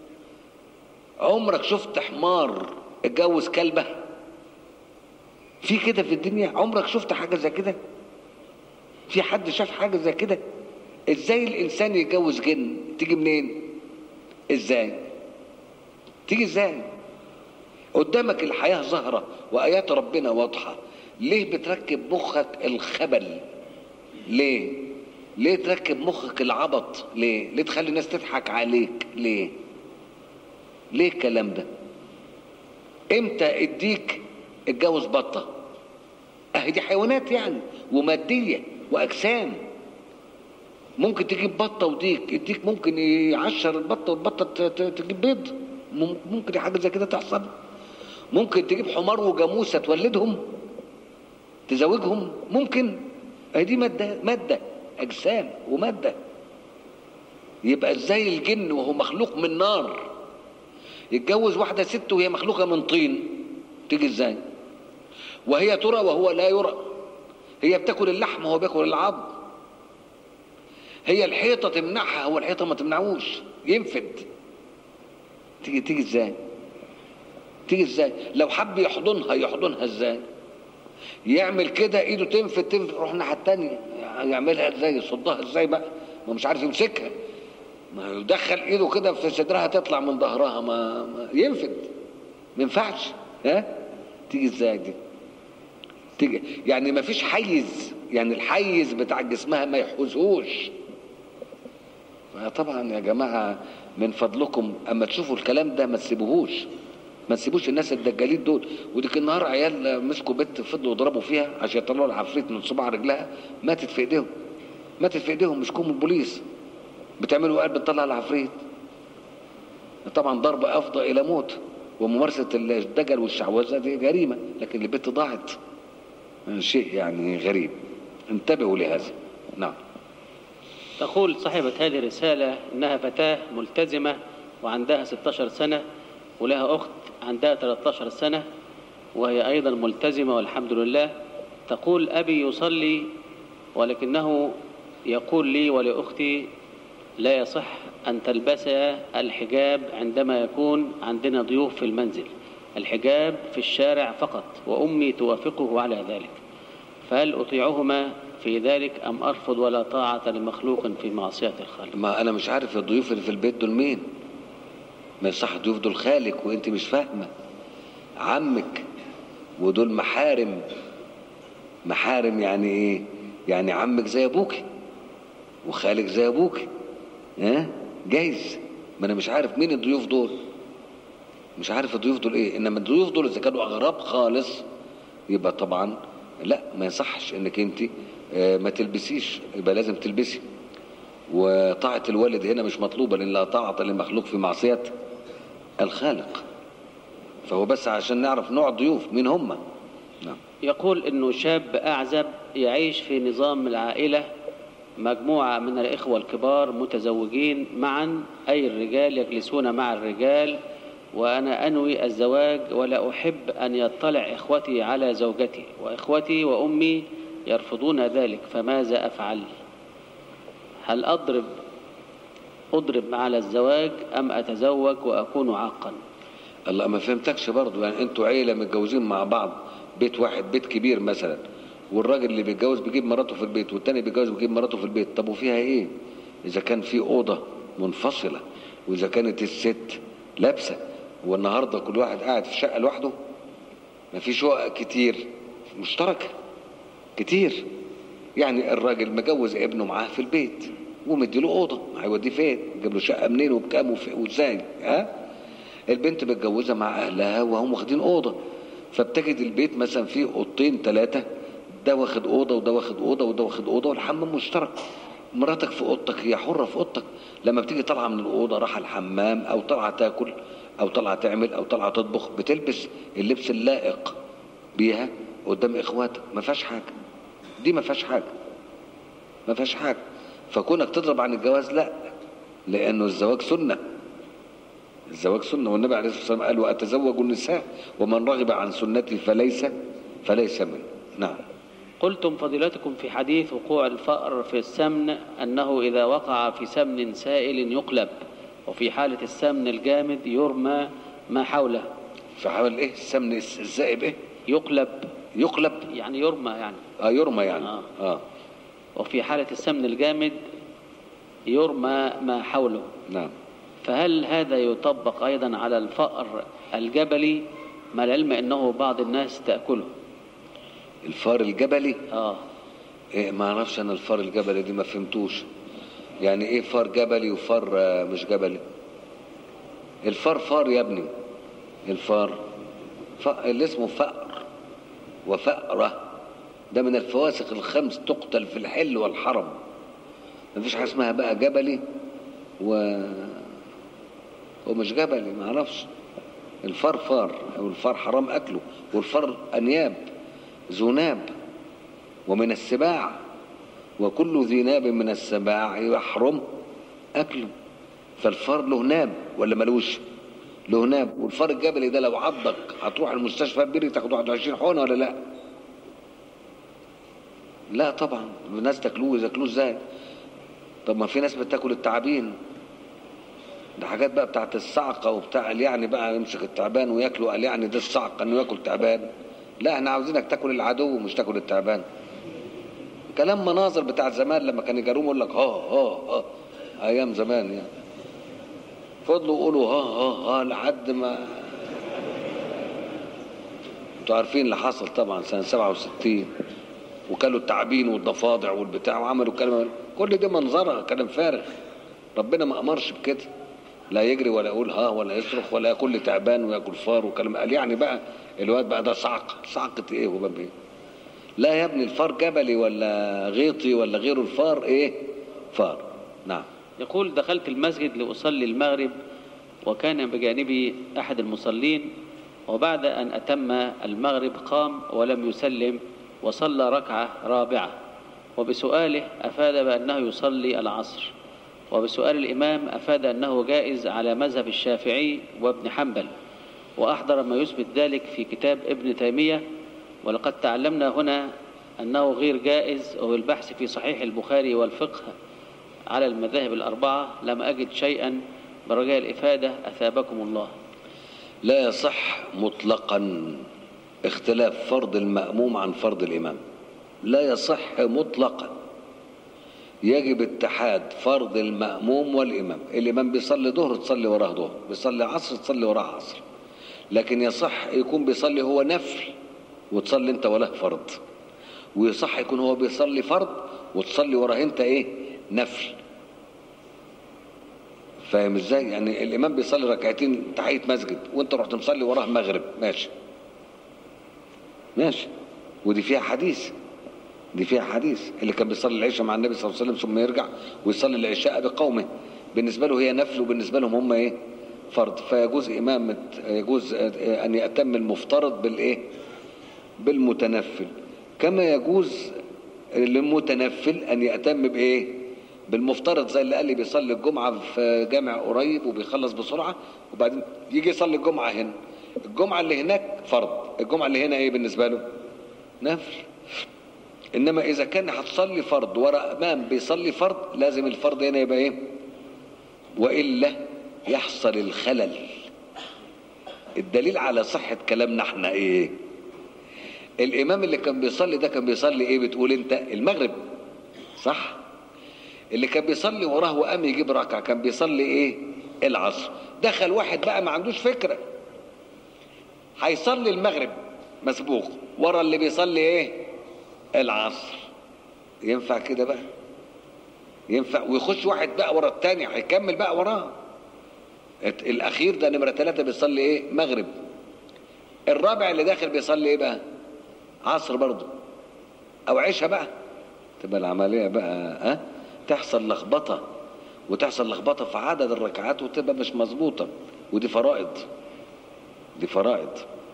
عمرك شفت حمار اتجوز كلبه في كده في الدنيا عمرك شفت حاجه زي كده في حد شاف حاجه زي كده ازاي الانسان يتجوز جن تيجي منين ازاي تيجي ازاي قدامك الحياه ظاهره وايات ربنا واضحه ليه بتركب مخك الخبل ليه ليه تركب مخك العبط ليه ليه تخلي الناس تضحك عليك ليه ليه الكلام ده امتى اديك اتجوز بطه اهي دي حيوانات يعني وماديه واجسام ممكن تجيب بطه وديك الديك ممكن يعشر البطه والبطه ت- ت- تجيب بيض مم- ممكن حاجه زي كده تحصل ممكن تجيب حمار وجاموسه تولدهم تزوجهم ممكن اهي دي ماده ماده اجسام وماده يبقى ازاي الجن وهو مخلوق من نار يتجوز واحده ست وهي مخلوقه من طين تيجي ازاي وهي ترى وهو لا يرى هي بتاكل اللحم وهو بياكل العظم هي الحيطه تمنعها هو الحيطه ما تمنعوش ينفد تيجي تيجي ازاي تيجي ازاي لو حب يحضنها يحضنها ازاي يعمل كده ايده تنفد تنفد يروح الناحيه التانيه يعملها ازاي يصدها ازاي بقى ما مش عارف يمسكها ما يدخل ايده كده في صدرها تطلع من ظهرها ما, ما ينفد ما ينفعش ها تيجي ازاي دي تيجي يعني ما فيش حيز يعني الحيز بتاع جسمها ما يحوزهوش آه طبعا يا جماعة من فضلكم أما تشوفوا الكلام ده ما تسيبوهوش ما تسيبوش الناس الدجالين دول وديك النهار عيال مسكوا بنت فضلوا يضربوا فيها عشان يطلعوا العفريت من صباع رجلها ماتت في ايديهم ماتت في ايديهم مش كوم البوليس بتعملوا قلب بتطلع العفريت طبعا ضرب افضى الى موت وممارسه الدجل والشعوذه دي جريمه لكن البنت ضاعت شيء يعني غريب انتبهوا لهذا نعم تقول صاحبة هذه الرسالة إنها فتاة ملتزمة وعندها 16 سنة ولها أخت عندها 13 سنة وهي أيضا ملتزمة والحمد لله تقول أبي يصلي ولكنه يقول لي ولأختي لا يصح أن تلبس الحجاب عندما يكون عندنا ضيوف في المنزل الحجاب في الشارع فقط وأمي توافقه على ذلك فهل أطيعهما في ذلك أم أرفض ولا طاعة لمخلوق في معصية الخالق ما انا مش عارف الضيوف اللي في البيت دول مين ما يصح الضيوف دول خالك وانت مش فاهمه عمك ودول محارم محارم يعني ايه يعني عمك زي ابوك وخالك زي ابوك ها جايز ما انا مش عارف مين الضيوف دول مش عارف الضيوف دول ايه انما الضيوف دول اذا كانوا اغراب خالص يبقى طبعا لا ما يصحش انك انت آه، ما تلبسيش يبقى لازم تلبسي وطاعة الوالد هنا مش مطلوبة لأن لا طاعة لمخلوق في معصية الخالق فهو بس عشان نعرف نوع الضيوف مين هم نعم يقول انه شاب اعزب يعيش في نظام العائله مجموعه من الاخوه الكبار متزوجين معا اي الرجال يجلسون مع الرجال وانا انوي الزواج ولا احب ان يطلع اخوتي على زوجتي واخوتي وامي يرفضون ذلك فماذا افعل هل اضرب اضرب على الزواج ام اتزوج واكون عاقا الله ما فهمتكش برضو يعني انتوا عيلة متجوزين مع بعض بيت واحد بيت كبير مثلا والراجل اللي بيتجوز بيجيب مراته في البيت والتاني بيتجوز بيجيب مراته في البيت طب وفيها ايه اذا كان في اوضة منفصلة واذا كانت الست لابسة والنهاردة كل واحد قاعد في شقة لوحده ما في شقق كتير مشتركة كتير يعني الراجل مجوز ابنه معاه في البيت ومديله اوضه هيوديه فين جاب له شقه منين وبكام وف- وازاي ها البنت متجوزه مع اهلها وهم واخدين اوضه فبتجد البيت مثلا فيه اوضتين ثلاثه ده واخد اوضه وده واخد اوضه وده واخد اوضه والحمام مشترك مراتك في اوضتك هي حره في اوضتك لما بتيجي طالعه من الاوضه رايحه الحمام او طالعه تاكل او طالعه تعمل او طالعه تطبخ بتلبس اللبس اللائق بيها قدام اخواتك ما فيهاش حاجه دي ما فيهاش حاجه ما فيهاش حاجه فكونك تضرب عن الجواز لا لانه الزواج سنه الزواج سنه والنبي عليه الصلاه والسلام قال واتزوج النساء ومن رغب عن سنتي فليس فليس مني نعم قلتم فضيلتكم في حديث وقوع الفأر في السمن أنه إذا وقع في سمن سائل يقلب وفي حالة السمن الجامد يرمى ما حوله فحاول ايه السمن الس- الزائب ايه يقلب يقلب يعني يرمى يعني اه يرمى يعني آه. اه وفي حالة السمن الجامد يرمى ما حوله نعم فهل هذا يطبق أيضا على الفأر الجبلي مع العلم أنه بعض الناس تأكله الفار الجبلي آه إيه ما اعرفش انا الفار الجبلي دي ما فهمتوش يعني ايه فار جبلي وفار آه، مش جبلي الفار فار يا ابني الفار ف... اللي اسمه فأر وفأرة ده من الفواسق الخمس تقتل في الحل والحرم مفيش حاجه اسمها بقى جبلي و ومش جبلي ما اعرفش الفار فار او الفار حرام اكله والفار انياب ذناب ومن السباع وكل ذي ناب من السباع يحرم اكله فالفار له ناب ولا ملوش له ناب والفار الجبلي ده لو عضك هتروح المستشفى البري تاخد 21 حقنه ولا لا لا طبعا الناس تاكلوه ياكلوه ازاي طب ما في ناس بتاكل التعابين ده حاجات بقى بتاعت الصعقه وبتاع قال يعني بقى يمسك التعبان وياكله قال يعني ده الصعقه انه ياكل تعبان لا احنا عاوزينك تاكل العدو مش تاكل التعبان كلام مناظر بتاع زمان لما كان يجاروهم يقول لك ها ها ها ايام زمان يعني فضلوا يقولوا ها ها ها لحد ما انتوا عارفين اللي حصل طبعا سنه 67 وكلوا التعابين والضفادع والبتاع وعملوا كلام كل ده منظره كلام فارغ ربنا ما امرش بكده لا يجري ولا يقول ها ولا يصرخ ولا ياكل تعبان وياكل فار وكلام قال يعني بقى الواد بقى ده صعق صعقة ايه هو بقى ايه لا يا ابني الفار جبلي ولا غيطي ولا غيره الفار ايه فار نعم يقول دخلت المسجد لأصلي المغرب وكان بجانبي أحد المصلين وبعد أن أتم المغرب قام ولم يسلم وصلى ركعة رابعة وبسؤاله أفاد بأنه يصلي العصر وبسؤال الإمام أفاد أنه جائز على مذهب الشافعي وابن حنبل وأحضر ما يثبت ذلك في كتاب ابن تيمية ولقد تعلمنا هنا أنه غير جائز وبالبحث في صحيح البخاري والفقه على المذاهب الأربعة لم أجد شيئا برجاء الإفادة أثابكم الله لا يصح مطلقا اختلاف فرض المأموم عن فرض الإمام لا يصح مطلقا يجب اتحاد فرض المأموم والإمام الإمام بيصلي ظهر تصلي وراه ظهر بيصلي عصر تصلي وراه عصر لكن يصح يكون بيصلي هو نفل وتصلي انت وله فرض ويصح يكون هو بيصلي فرض وتصلي وراه انت ايه نفل فاهم ازاي يعني الامام بيصلي ركعتين تحيه مسجد وانت رحت مصلي وراه مغرب ماشي ماشي ودي فيها حديث دي فيها حديث اللي كان بيصلي العشاء مع النبي صلى الله عليه وسلم ثم يرجع ويصلي العشاء بقومه بالنسبه له هي نفل وبالنسبه لهم هم ايه فرض فيجوز امامه يجوز ان يأتم المفترض بالايه بالمتنفل كما يجوز للمتنفل ان يأتم بايه بالمفترض زي اللي قال لي بيصلي الجمعه في جامع قريب وبيخلص بسرعه وبعدين يجي يصلي الجمعه هنا الجمعه اللي هناك فرض الجمعه اللي هنا ايه بالنسبه له نفل انما اذا كان هتصلي فرض ورا امام بيصلي فرض لازم الفرض هنا يبقى ايه والا يحصل الخلل الدليل على صحه كلامنا احنا ايه الامام اللي كان بيصلي ده كان بيصلي ايه بتقول انت المغرب صح اللي كان بيصلي وراه وقام يجيب ركعه كان بيصلي ايه العصر دخل واحد بقى ما عندوش فكره هيصلي المغرب مسبوق ورا اللي بيصلي ايه العصر ينفع كده بقى ينفع ويخش واحد بقى ورا التاني هيكمل بقى وراه الاخير ده نمره ثلاثة بيصلي ايه مغرب الرابع اللي داخل بيصلي ايه بقى عصر برضه او عشاء بقى تبقى العمليه بقى ها تحصل لخبطه وتحصل لخبطه في عدد الركعات وتبقى مش مظبوطه ودي فرائض دي فرائض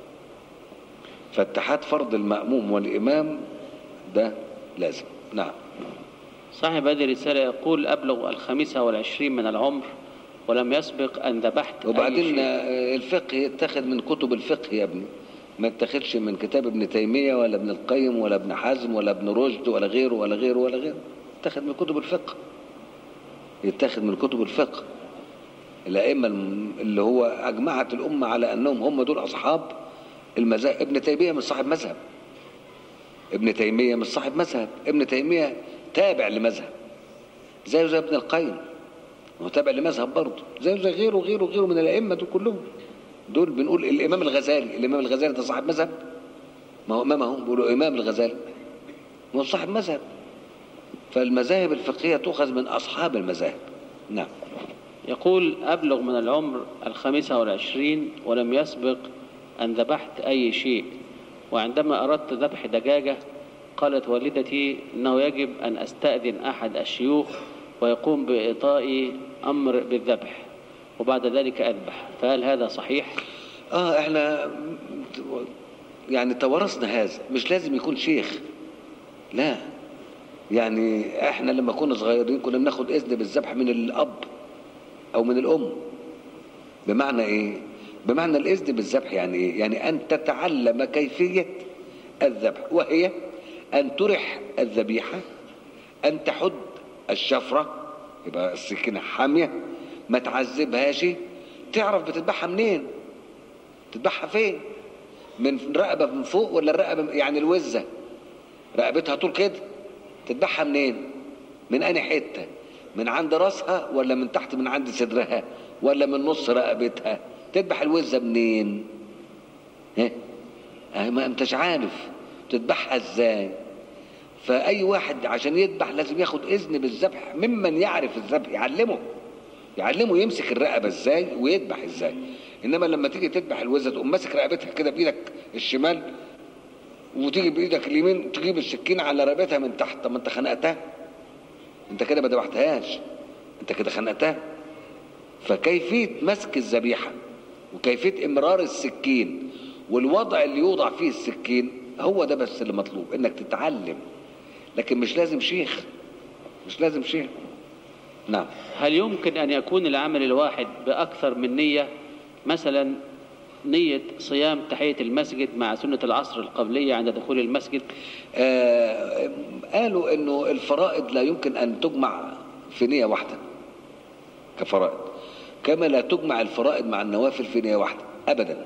فاتحاد فرض المأموم والإمام ده لازم نعم صاحب هذه الرسالة يقول أبلغ الخامسة والعشرين من العمر ولم يسبق أن ذبحت أي وبعدين شيء. آه، الفقه يتخذ من كتب الفقه يا ابني ما يتخذش من كتاب ابن تيمية ولا ابن القيم ولا ابن حزم ولا ابن رشد ولا غيره ولا غيره ولا غيره يتخذ من كتب الفقه يتخذ من كتب الفقه الأئمة الم- اللي هو أجمعت الأمة على أنهم هم دول أصحاب المذاهب ابن تيمية مش صاحب مذهب ابن تيمية مش صاحب مذهب ابن تيمية تابع لمذهب زيه زي ابن القيم هو تابع لمذهب برضه زيه زي غيره غيره غيره من الأئمة دول كلهم دول بنقول الإمام الغزالي الإمام الغزالي ده صاحب مذهب ما هو إمامهم بيقولوا إمام الغزالي ما هو صاحب مذهب فالمذاهب الفقهية تؤخذ من أصحاب المذاهب نعم يقول أبلغ من العمر الخامسة والعشرين ولم يسبق أن ذبحت أي شيء وعندما أردت ذبح دجاجة قالت والدتي أنه يجب أن أستأذن أحد الشيوخ ويقوم بإعطائي أمر بالذبح وبعد ذلك أذبح فهل هذا صحيح؟ اه احنا يعني توارثنا هذا مش لازم يكون شيخ لا يعني احنا لما كنا صغيرين كنا بناخد اذن بالذبح من الاب او من الام بمعنى ايه بمعنى الاذن بالذبح يعني ايه يعني ان تتعلم كيفيه الذبح وهي ان ترح الذبيحه ان تحد الشفره يبقى السكينه حاميه ما تعذبهاش تعرف بتذبحها منين تذبحها فين من رقبه من فوق ولا الرقبه يعني الوزه رقبتها طول كده تذبحها منين من انهي حته من عند راسها ولا من تحت من عند صدرها ولا من نص رقبتها تذبح الوزه منين ها اه ما انتش عارف تذبحها ازاي فاي واحد عشان يذبح لازم ياخد اذن بالذبح ممن يعرف الذبح يعلمه يعلمه يمسك الرقبه ازاي ويذبح ازاي انما لما تيجي تذبح الوزه تقوم ماسك رقبتها كده بايدك الشمال وتيجي بايدك اليمين تجيب السكين على رقبتها من تحت طب ما انت خنقتها انت كده ما ذبحتهاش انت كده خنقتها فكيفيه مسك الذبيحه وكيفيه امرار السكين والوضع اللي يوضع فيه السكين هو ده بس اللي مطلوب انك تتعلم لكن مش لازم شيخ مش لازم شيخ نعم هل يمكن أن يكون العمل الواحد بأكثر من نية مثلا نية صيام تحية المسجد مع سنة العصر القبلية عند دخول المسجد آه قالوا انه الفرائض لا يمكن ان تجمع في نية واحدة كفرائض كما لا تجمع الفرائض مع النوافل في نية واحدة ابدا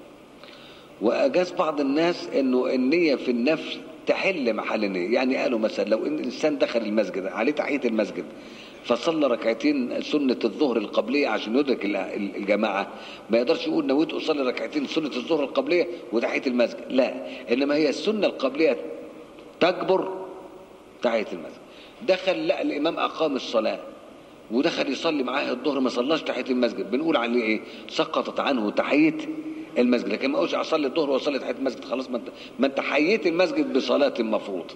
واجاز بعض الناس انه النية في النفل تحل محل النية يعني قالوا مثلا لو ان الانسان دخل المسجد عليه تحية المسجد فصلى ركعتين سنة الظهر القبلية عشان يدرك ال- ال- الجماعة ما يقدرش يقول نويت أصلي ركعتين سنة الظهر القبلية وتحية المسجد لا إنما هي السنة القبلية تجبر تحية المسجد دخل لا الإمام أقام الصلاة ودخل يصلي معاه الظهر ما صلاش تحية المسجد بنقول عليه إيه سقطت عنه تحية المسجد لكن ما اقولش اصلي الظهر واصلي تحيه المسجد خلاص ما انت ما انت حييت المسجد بصلاه المفروض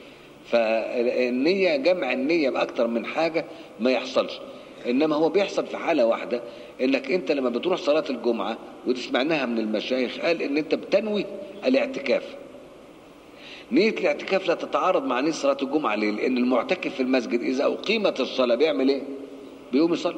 فالنية جمع النية بأكتر من حاجة ما يحصلش إنما هو بيحصل في حالة واحدة إنك أنت لما بتروح صلاة الجمعة ودي سمعناها من المشايخ قال إن أنت بتنوي الاعتكاف نية الاعتكاف لا تتعارض مع نية صلاة الجمعة ليه؟ لأن المعتكف في المسجد إذا أقيمت الصلاة بيعمل إيه؟ بيقوم يصلي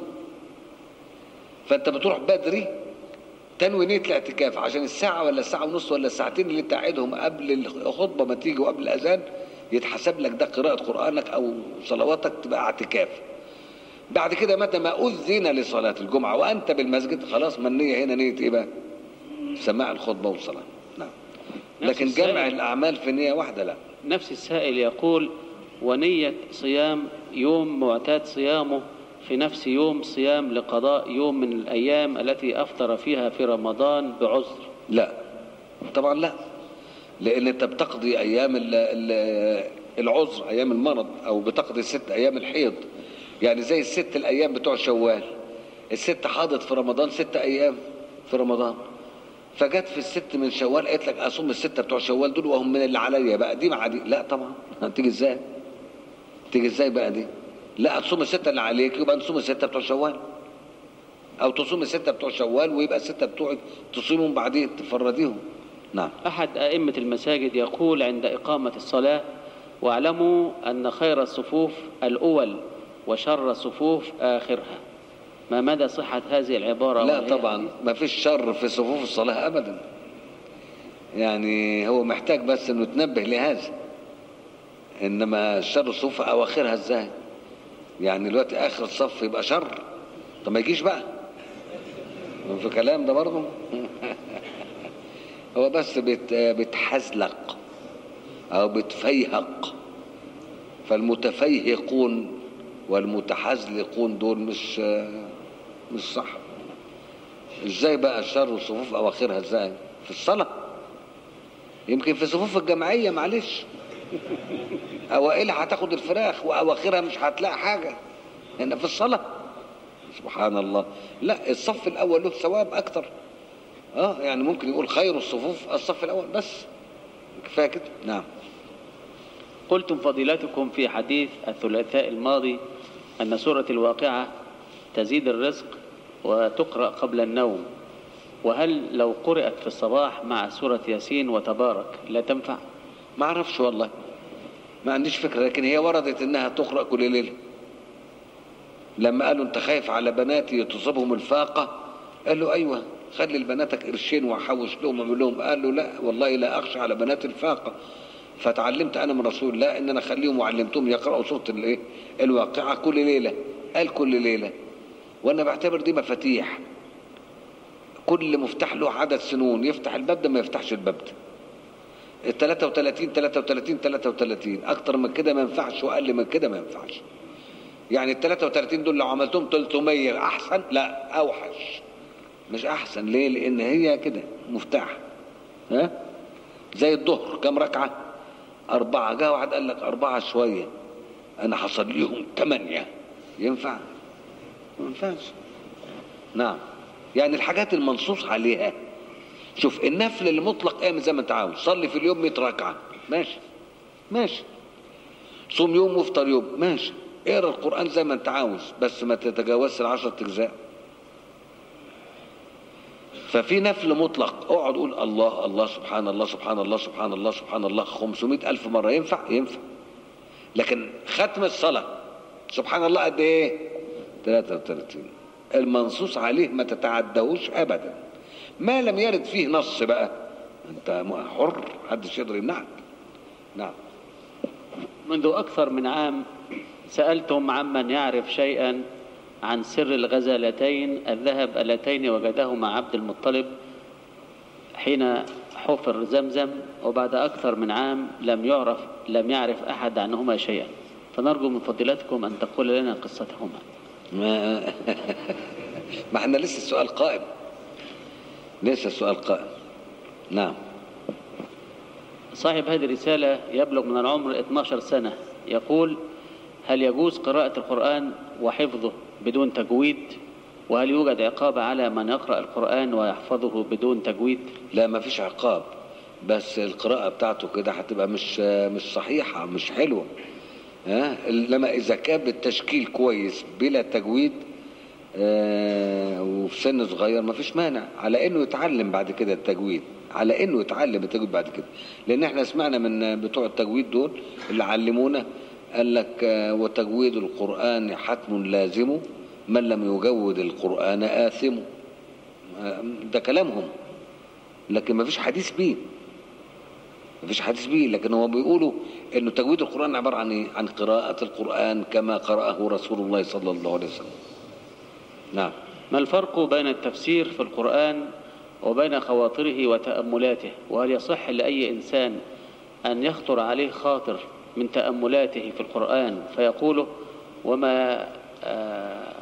فأنت بتروح بدري تنوي نية الاعتكاف عشان الساعة ولا الساعة ونص ولا الساعتين اللي انت قاعدهم قبل الخطبة ما تيجي وقبل الأذان يتحسب لك ده قراءة قرآنك أو صلواتك تبقى اعتكاف بعد كده متى ما أذن لصلاة الجمعة وأنت بالمسجد خلاص ما النية هنا نية إيه بقى؟ سماع الخطبة والصلاة نعم نفس لكن السائل. جمع الأعمال في نية واحدة لا نفس السائل يقول ونية صيام يوم معتاد صيامه في نفس يوم صيام لقضاء يوم من الأيام التي أفطر فيها في رمضان بعذر لا طبعا لا لان انت بتقضي ايام ال- ال- العذر ايام المرض او بتقضي ست ايام الحيض يعني زي الست الايام بتوع شوال الست حاضت في رمضان ست ايام في رمضان فجت في الست من شوال قالت لك اصوم السته بتوع شوال دول وهم من اللي عليا بقى دي مع دي لا طبعا تيجي ازاي تيجي ازاي بقى دي لا تصوم السته اللي عليك يبقى نصوم السته بتوع شوال او تصوم السته بتوع شوال ويبقى السته بتوعك تصومهم بعدين تفرديهم نعم أحد أئمة المساجد يقول عند إقامة الصلاة واعلموا أن خير الصفوف الأول وشر الصفوف آخرها ما مدى صحة هذه العبارة لا وهي- طبعا ما فيش شر في صفوف الصلاة أبدا يعني هو محتاج بس انه تنبه لهذا انما الشر الصفوف اواخرها ازاي يعني دلوقتي اخر الصف يبقى شر طب ما يجيش بقى في كلام ده برضه هو بس بت بتحزلق او بتفيهق فالمتفيهقون والمتحزلقون دول مش مش صح ازاي بقى الشر والصفوف اواخرها ازاي في الصلاه يمكن في صفوف الجمعيه معلش اوائلها هتاخد الفراخ واواخرها مش هتلاقي حاجه هنا في الصلاه سبحان الله لا الصف الاول له ثواب اكتر اه يعني ممكن يقول خير الصفوف الصف الاول بس كفايه كده نعم قلتم فضيلتكم في حديث الثلاثاء الماضي أن سورة الواقعة تزيد الرزق وتقرأ قبل النوم وهل لو قرأت في الصباح مع سورة ياسين وتبارك لا تنفع؟ ما اعرفش والله ما عنديش فكره لكن هي وردت انها تقرا كل ليله لما قالوا انت خايف على بناتي تصيبهم الفاقه قال له ايوه خلي لبناتك قرشين وحوش لهم واعمل لهم قال له لا والله لا اخشى على بنات الفاقه فتعلمت انا من رسول الله ان انا اخليهم وعلمتهم يقراوا سوره الايه الواقعه كل ليله قال كل ليله وانا بعتبر دي مفاتيح كل مفتاح له عدد سنون يفتح الباب ده ما يفتحش الباب ده ال 33 33 33 اكتر من كده ما ينفعش واقل من كده ما ينفعش يعني ال 33 دول لو عملتهم 300 احسن لا اوحش مش احسن ليه لان هي كده مفتاح ها زي الظهر كم ركعه اربعه جه واحد قال لك اربعه شويه انا حصل ليهم ثمانيه ينفع ما ينفعش نعم يعني الحاجات المنصوص عليها شوف النفل المطلق اعمل زي ما انت عاوز صلي في اليوم 100 ركعه ماشي ماشي صوم يوم وافطر يوم ماشي اقرا القران زي ما انت عاوز بس ما تتجاوزش العشرة اجزاء ففي نفل مطلق اقعد قول الله الله سبحان الله سبحان الله سبحان الله سبحان الله 500 ألف مرة ينفع ينفع لكن ختم الصلاة سبحان الله قد ايه 33 المنصوص عليه ما تتعدهوش أبدا ما لم يرد فيه نص بقى انت حر محدش يقدر يمنعك نعم منذ أكثر من عام سألتم عمن يعرف شيئا عن سر الغزالتين الذهب اللتين وجدهما عبد المطلب حين حفر زمزم وبعد أكثر من عام لم يعرف لم يعرف أحد عنهما شيئا فنرجو من فضيلتكم أن تقول لنا قصتهما ما ما احنا لسه السؤال قائم لسه السؤال قائم نعم صاحب هذه الرسالة يبلغ من العمر 12 سنة يقول هل يجوز قراءة القرآن وحفظه بدون تجويد وهل يوجد عقاب على من يقرأ القرآن ويحفظه بدون تجويد لا ما فيش عقاب بس القراءة بتاعته كده هتبقى مش مش صحيحة مش حلوة ها لما إذا كان بالتشكيل كويس بلا تجويد آه وفي سن صغير ما فيش مانع على انه يتعلم بعد كده التجويد على انه يتعلم التجويد بعد كده لان احنا سمعنا من بتوع التجويد دول اللي علمونا قال لك آه وتجويد القرآن حتم لازم من لم يجود القرآن آثم آه ده كلامهم لكن ما فيش حديث بيه ما فيش حديث بيه لكن هو بيقولوا انه تجويد القرآن عبارة عن ايه؟ عن قراءة القرآن كما قرأه رسول الله صلى الله عليه وسلم نعم ما الفرق بين التفسير في القرآن وبين خواطره وتأملاته وهل يصح لأي إنسان أن يخطر عليه خاطر من تأملاته في القرآن فيقوله وما آه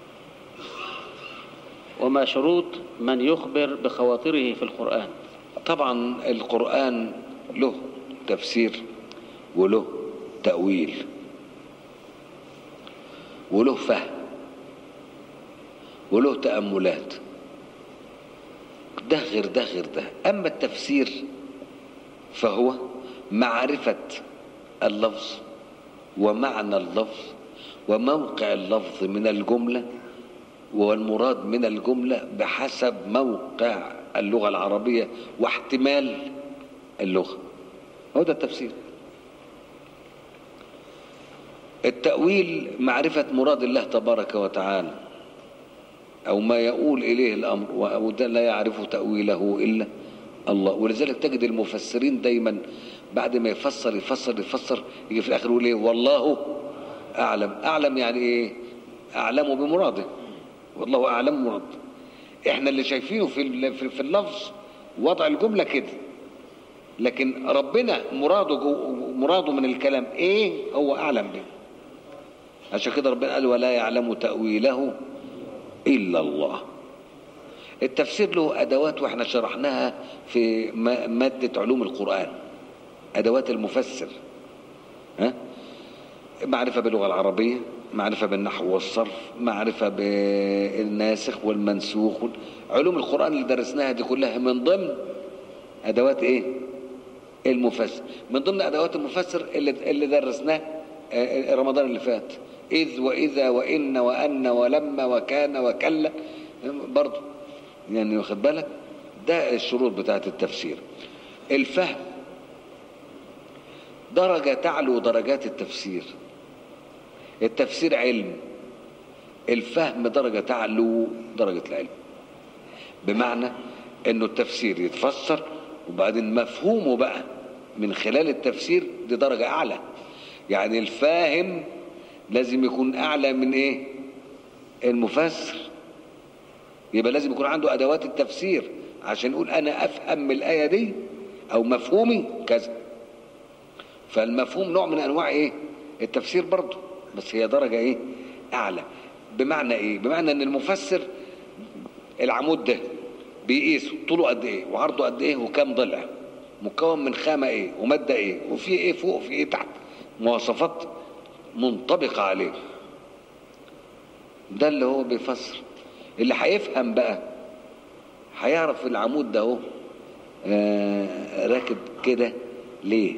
وما شروط من يخبر بخواطره في القرآن طبعا القرآن له تفسير وله تأويل وله فهم وله تأملات ده غير ده غير ده أما التفسير فهو معرفة اللفظ ومعنى اللفظ وموقع اللفظ من الجملة والمراد من الجملة بحسب موقع اللغة العربية واحتمال اللغة هو ده التفسير التأويل معرفة مراد الله تبارك وتعالى أو ما يقول إليه الأمر وده لا يعرف تأويله إلا الله ولذلك تجد المفسرين دايما بعد ما يفسر يفسر يفسر يجي في الآخر يقول إيه والله أعلم أعلم يعني إيه أعلم بمراده والله أعلم مراد إحنا اللي شايفينه في في اللفظ وضع الجملة كده لكن ربنا مراده مراده من الكلام إيه هو أعلم به عشان كده ربنا قال ولا يعلم تأويله إلا الله التفسير له أدوات وإحنا شرحناها في مادة علوم القرآن أدوات المفسر ها؟ معرفة باللغة العربية معرفة بالنحو والصرف معرفة بالناسخ والمنسوخ علوم القرآن اللي درسناها دي كلها من ضمن أدوات إيه المفسر من ضمن أدوات المفسر اللي, اللي درسناه رمضان اللي فات إذ وإذا وإن وأن ولما وكان وكلا برضه يعني واخد بالك ده الشروط بتاعت التفسير الفهم درجة تعلو درجات التفسير التفسير علم الفهم درجة تعلو درجة العلم بمعنى انه التفسير يتفسر وبعدين مفهومه بقى من خلال التفسير دي درجة اعلى يعني الفاهم لازم يكون اعلى من ايه المفسر يبقى لازم يكون عنده ادوات التفسير عشان يقول انا افهم من الايه دي او مفهومي كذا فالمفهوم نوع من انواع ايه التفسير برضه بس هي درجه ايه اعلى بمعنى ايه بمعنى ان المفسر العمود ده بيقيسه طوله قد ايه وعرضه قد ايه وكام ضلع مكون من خامه ايه وماده ايه وفي ايه فوق وفي ايه تحت مواصفات منطبقه عليه ده اللي هو بيفسر اللي هيفهم بقى هيعرف العمود ده اهو آه، راكب كده ليه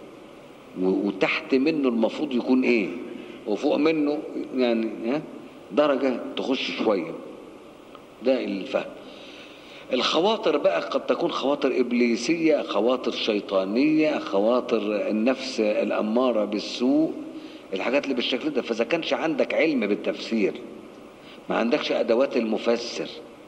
و- وتحت منه المفروض يكون ايه وفوق منه يعني ها درجة تخش شوية ده الفهم الخواطر بقى قد تكون خواطر إبليسية خواطر شيطانية خواطر النفس الأمارة بالسوء الحاجات اللي بالشكل ده فإذا كانش عندك علم بالتفسير ما عندكش أدوات المفسر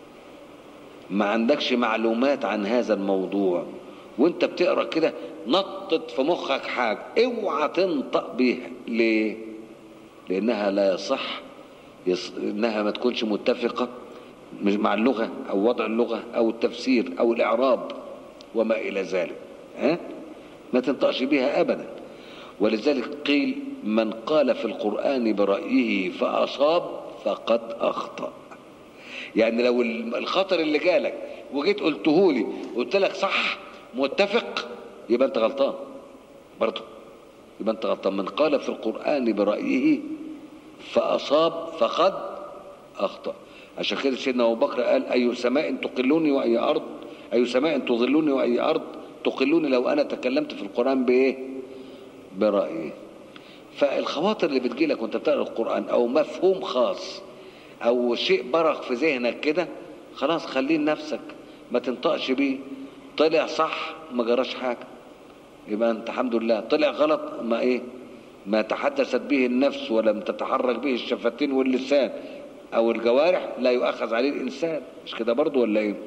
ما عندكش معلومات عن هذا الموضوع وانت بتقرا كده نطت في مخك حاجه اوعى تنطق بيها ليه لانها لا يصح يص... انها ما تكونش متفقه مش مع اللغه او وضع اللغه او التفسير او الاعراب وما الى ذلك ها ما تنطقش بها ابدا ولذلك قيل من قال في القران برايه فاصاب فقد اخطأ يعني لو الخطر اللي جالك وجيت قلته لي قلت لك صح متفق يبقى انت غلطان برضه يبقى انت غلطان من قال في القرآن برأيه فأصاب فقد أخطأ عشان كده سيدنا أبو بكر قال أي سماء تقلوني وأي أرض أي سماء تظلوني وأي أرض تقلوني لو أنا تكلمت في القرآن بإيه؟ برأيي فالخواطر اللي بتجيلك وانت بتقرا القرآن أو مفهوم خاص او شيء برق في ذهنك كده خلاص خليه لنفسك ما تنطقش بيه طلع صح ما جراش حاجه يبقى انت الحمد لله طلع غلط ما ايه ما تحدثت به النفس ولم تتحرك به الشفتين واللسان او الجوارح لا يؤخذ عليه الانسان مش كده برضو ولا ايه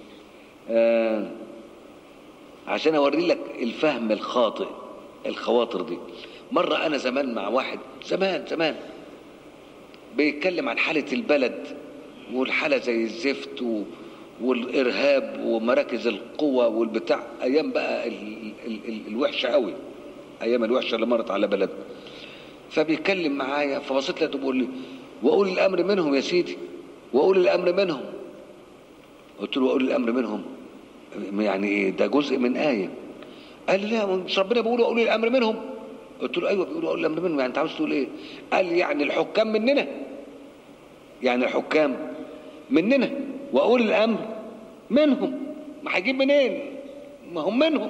آه عشان اوري لك الفهم الخاطئ الخواطر دي مره انا زمان مع واحد زمان زمان بيتكلم عن حالة البلد والحالة زي الزفت و... والإرهاب ومراكز القوة والبتاع أيام بقى ال... ال... ال... الوحشة قوي أيام الوحشة اللي مرت على بلدنا فبيتكلم معايا فبصيت لقيته بيقول لي وأقول الأمر منهم يا سيدي وأقول الأمر منهم قلت له أقول الأمر منهم يعني إيه ده جزء من آية قال لي لا مش ربنا بيقول أقول الأمر منهم قلت له ايوه بيقولوا اقول الامر منهم يعني انت عاوز تقول ايه؟ قال لي يعني الحكام مننا يعني الحكام مننا واقول الامر منهم ما هيجيب منين؟ ما هم منهم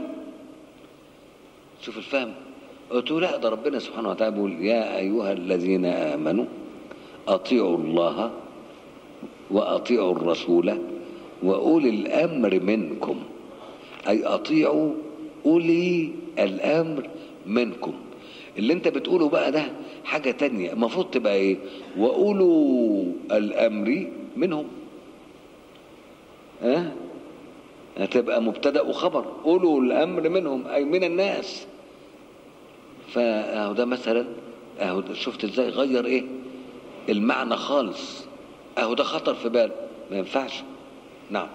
شوف الفهم قلت له لا ده ربنا سبحانه وتعالى بيقول يا ايها الذين امنوا اطيعوا الله واطيعوا الرسول واولي الامر منكم اي اطيعوا اولي الامر منكم اللي انت بتقوله بقى ده حاجة تانية المفروض تبقى ايه وأولو الأمر منهم ها هتبقى مبتدأ وخبر أولو الأمر منهم أي من الناس فأهو ده مثلا أهو ده شفت ازاي غير ايه المعنى خالص أهو ده خطر في باله ما ينفعش نعم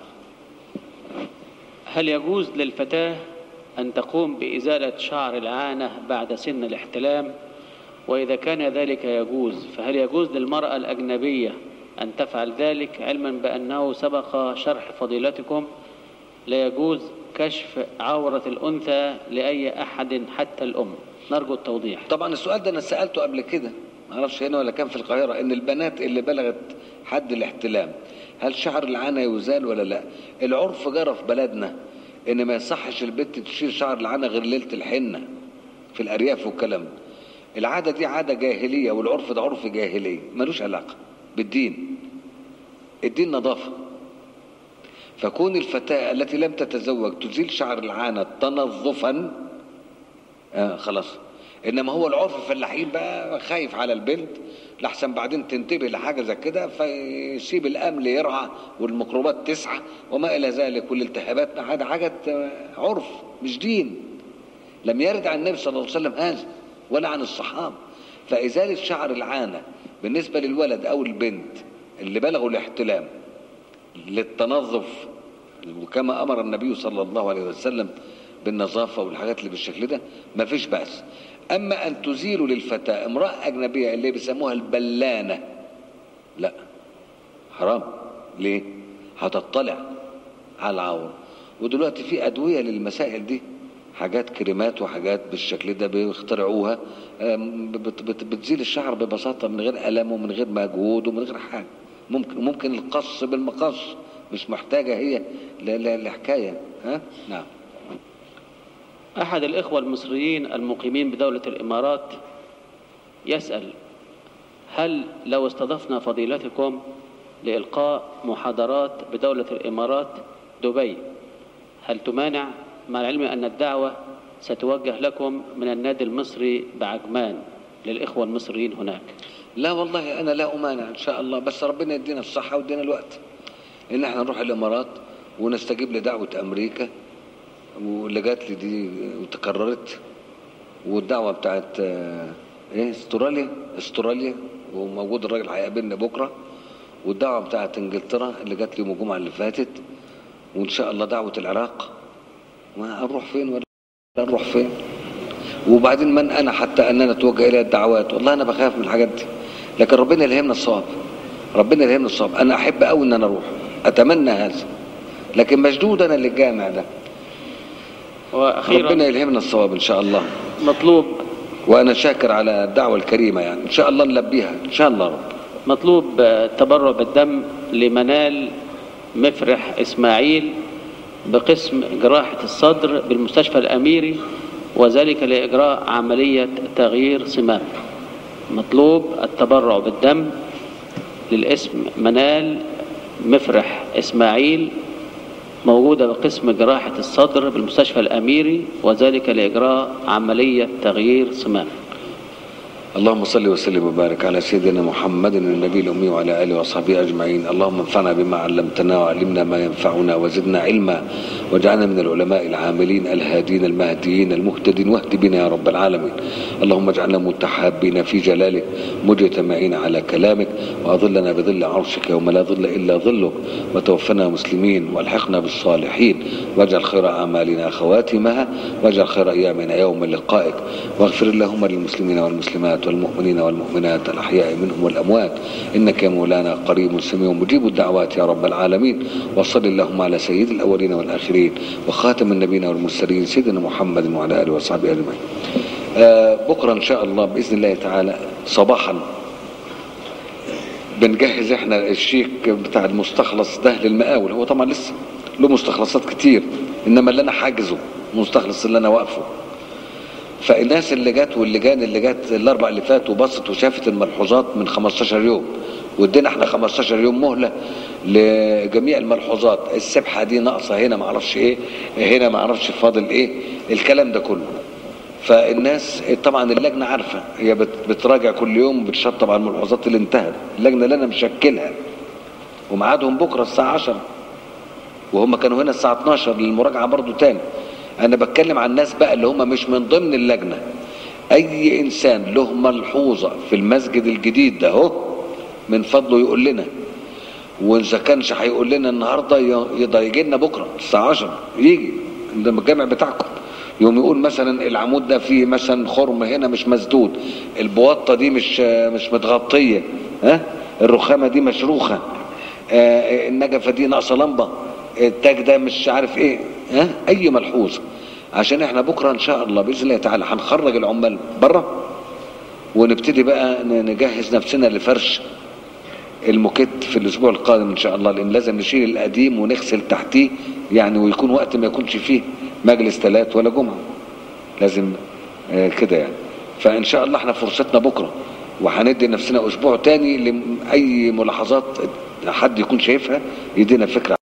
هل يجوز للفتاة أن تقوم بإزالة شعر العانة بعد سن الاحتلام وإذا كان ذلك يجوز فهل يجوز للمرأة الأجنبية أن تفعل ذلك علما بأنه سبق شرح فضيلتكم لا يجوز كشف عورة الأنثى لأي أحد حتى الأم نرجو التوضيح طبعا السؤال ده انا سالته قبل كده ما اعرفش هنا ولا كان في القاهره ان البنات اللي بلغت حد الاحتلام هل شعر العانه يزال ولا لا العرف جرى في بلدنا ان ما يصحش البنت تشيل شعر العانه غير ليله الحنه في الارياف والكلام ده. العاده دي عاده جاهليه والعرف ده عرف جاهلي ملوش علاقه بالدين الدين نظافه فكون الفتاه التي لم تتزوج تزيل شعر العانه تنظفا آه خلاص انما هو العرف الفلاحين بقى خايف على البنت لحسن بعدين تنتبه لحاجه زي كده فيسيب الامل يرعى والميكروبات تسعى وما الى ذلك والالتهابات هذا حاجه عرف مش دين لم يرد عن النبي صلى الله عليه وسلم هذا ولا عن الصحابه فازاله شعر العانه بالنسبه للولد او البنت اللي بلغوا الاحتلام للتنظف وكما امر النبي صلى الله عليه وسلم بالنظافه والحاجات اللي بالشكل ده ما فيش باس اما ان تزيل للفتاه امراه اجنبيه اللي بيسموها البلانه لا حرام ليه هتطلع على العوره ودلوقتي في ادويه للمسائل دي حاجات كريمات وحاجات بالشكل ده بيخترعوها آم، بت- بت- بتزيل الشعر ببساطة من غير ألم ومن غير مجهود ومن غير حاجة ممكن ممكن القص بالمقص مش محتاجة هي ل- ل- لحكاية ها نعم أحد الإخوة المصريين المقيمين بدولة الإمارات يسأل هل لو استضفنا فضيلتكم لإلقاء محاضرات بدولة الإمارات دبي هل تمانع مع العلم أن الدعوة ستوجه لكم من النادي المصري بعجمان للإخوة المصريين هناك لا والله انا لا امانع ان شاء الله بس ربنا يدينا الصحه ويدينا الوقت ان احنا نروح الامارات ونستجيب لدعوه امريكا واللي جات لي دي وتكررت والدعوه بتاعت آه، ايه استراليا استراليا وموجود الراجل هيقابلنا بكره والدعوه بتاعت انجلترا اللي جات لي يوم الجمعه اللي فاتت وان شاء الله دعوه العراق ما نروح فين ولا نروح فين وبعدين من انا حتى ان انا اتوجه الى الدعوات والله انا بخاف من الحاجات دي لكن ربنا يلهمنا الصواب ربنا يلهمنا الصواب انا احب قوي ان انا اروح اتمنى هذا لكن مشدود انا للجامع ده ربنا وأخيرا يلهمنا الصواب ان شاء الله مطلوب وانا شاكر على الدعوه الكريمه يعني ان شاء الله نلبيها ان شاء الله رب مطلوب آه، التبرع بالدم لمنال مفرح إسماعيل بقسم جراحة الصدر بالمستشفى الأميري وذلك لإجراء عملية تغيير صمام مطلوب التبرع بالدم للاسم منال مفرح إسماعيل موجودة بقسم جراحة الصدر بالمستشفى الأميري وذلك لإجراء عملية تغيير صمام اللهم صل وسلم وبارك على سيدنا محمد النبي الأمي وعلى آله وصحبه أجمعين اللهم انفعنا بما علمتنا وعلمنا ما ينفعنا وزدنا علما واجعلنا من العلماء العاملين الهادين المهديين المهتدين واهد بنا يا رب العالمين اللهم اجعلنا متحابين في جلالك مجتمعين على كلامك وأظلنا بظل عرشك يوم لا ظل إلا ظلك وتوفنا مسلمين والحقنا بالصالحين واجعل خير أعمالنا خواتمها واجعل خير أيامنا يوم لقائك واغفر اللهم للمسلمين والمسلمات والمؤمنين والمؤمنات الأحياء منهم والأموات إنك يا مولانا قريب سميع مجيب الدعوات يا رب العالمين وصل اللهم على سيد الأولين والآخرين وخاتم النبيين والمرسلين سيدنا محمد وعلى آله وصحبه أجمعين آه بكرة إن شاء الله بإذن الله تعالى صباحا بنجهز احنا الشيك بتاع المستخلص ده للمقاول هو طبعا لسه له مستخلصات كتير انما اللي انا حاجزه المستخلص اللي انا واقفه فالناس اللي جت واللجان اللي جت الاربع اللي فاتوا بصت وشافت الملحوظات من 15 يوم وادينا احنا 15 يوم مهله لجميع الملحوظات السبحه دي ناقصه هنا ما اعرفش ايه هنا ما اعرفش فاضل ايه الكلام ده كله فالناس طبعا اللجنه عارفه هي بت- بتراجع كل يوم بتشطب على الملحوظات اللي انتهت اللجنه اللي انا مشكلها وميعادهم بكره الساعه 10 وهم كانوا هنا الساعه 12 للمراجعه برضو تاني انا بتكلم عن الناس بقى اللي هم مش من ضمن اللجنه اي انسان له ملحوظه في المسجد الجديد ده اهو من فضله يقول لنا واذا كانش هيقول لنا النهارده ي- يقدر يجي لنا بكره الساعه 10 يجي ده الجامع بتاعكم يوم يقول مثلا العمود ده فيه مثلا خرم هنا مش مسدود البواطه دي مش مش متغطيه ها الرخامه دي مشروخه آه، النجفه دي ناقصه لمبه التاج ده مش عارف ايه ها اي ملحوظه عشان احنا بكره ان شاء الله باذن الله تعالى هنخرج العمال بره ونبتدي بقى ن- نجهز نفسنا لفرش الموكيت في الاسبوع القادم ان شاء الله لان لازم نشيل القديم ونغسل تحتيه يعني ويكون وقت ما يكونش فيه مجلس ثلاث ولا جمعه لازم آه، كده يعني فان شاء الله احنا فرصتنا بكره وهندي نفسنا اسبوع تاني لاي ملاحظات حد يكون شايفها يدينا فكره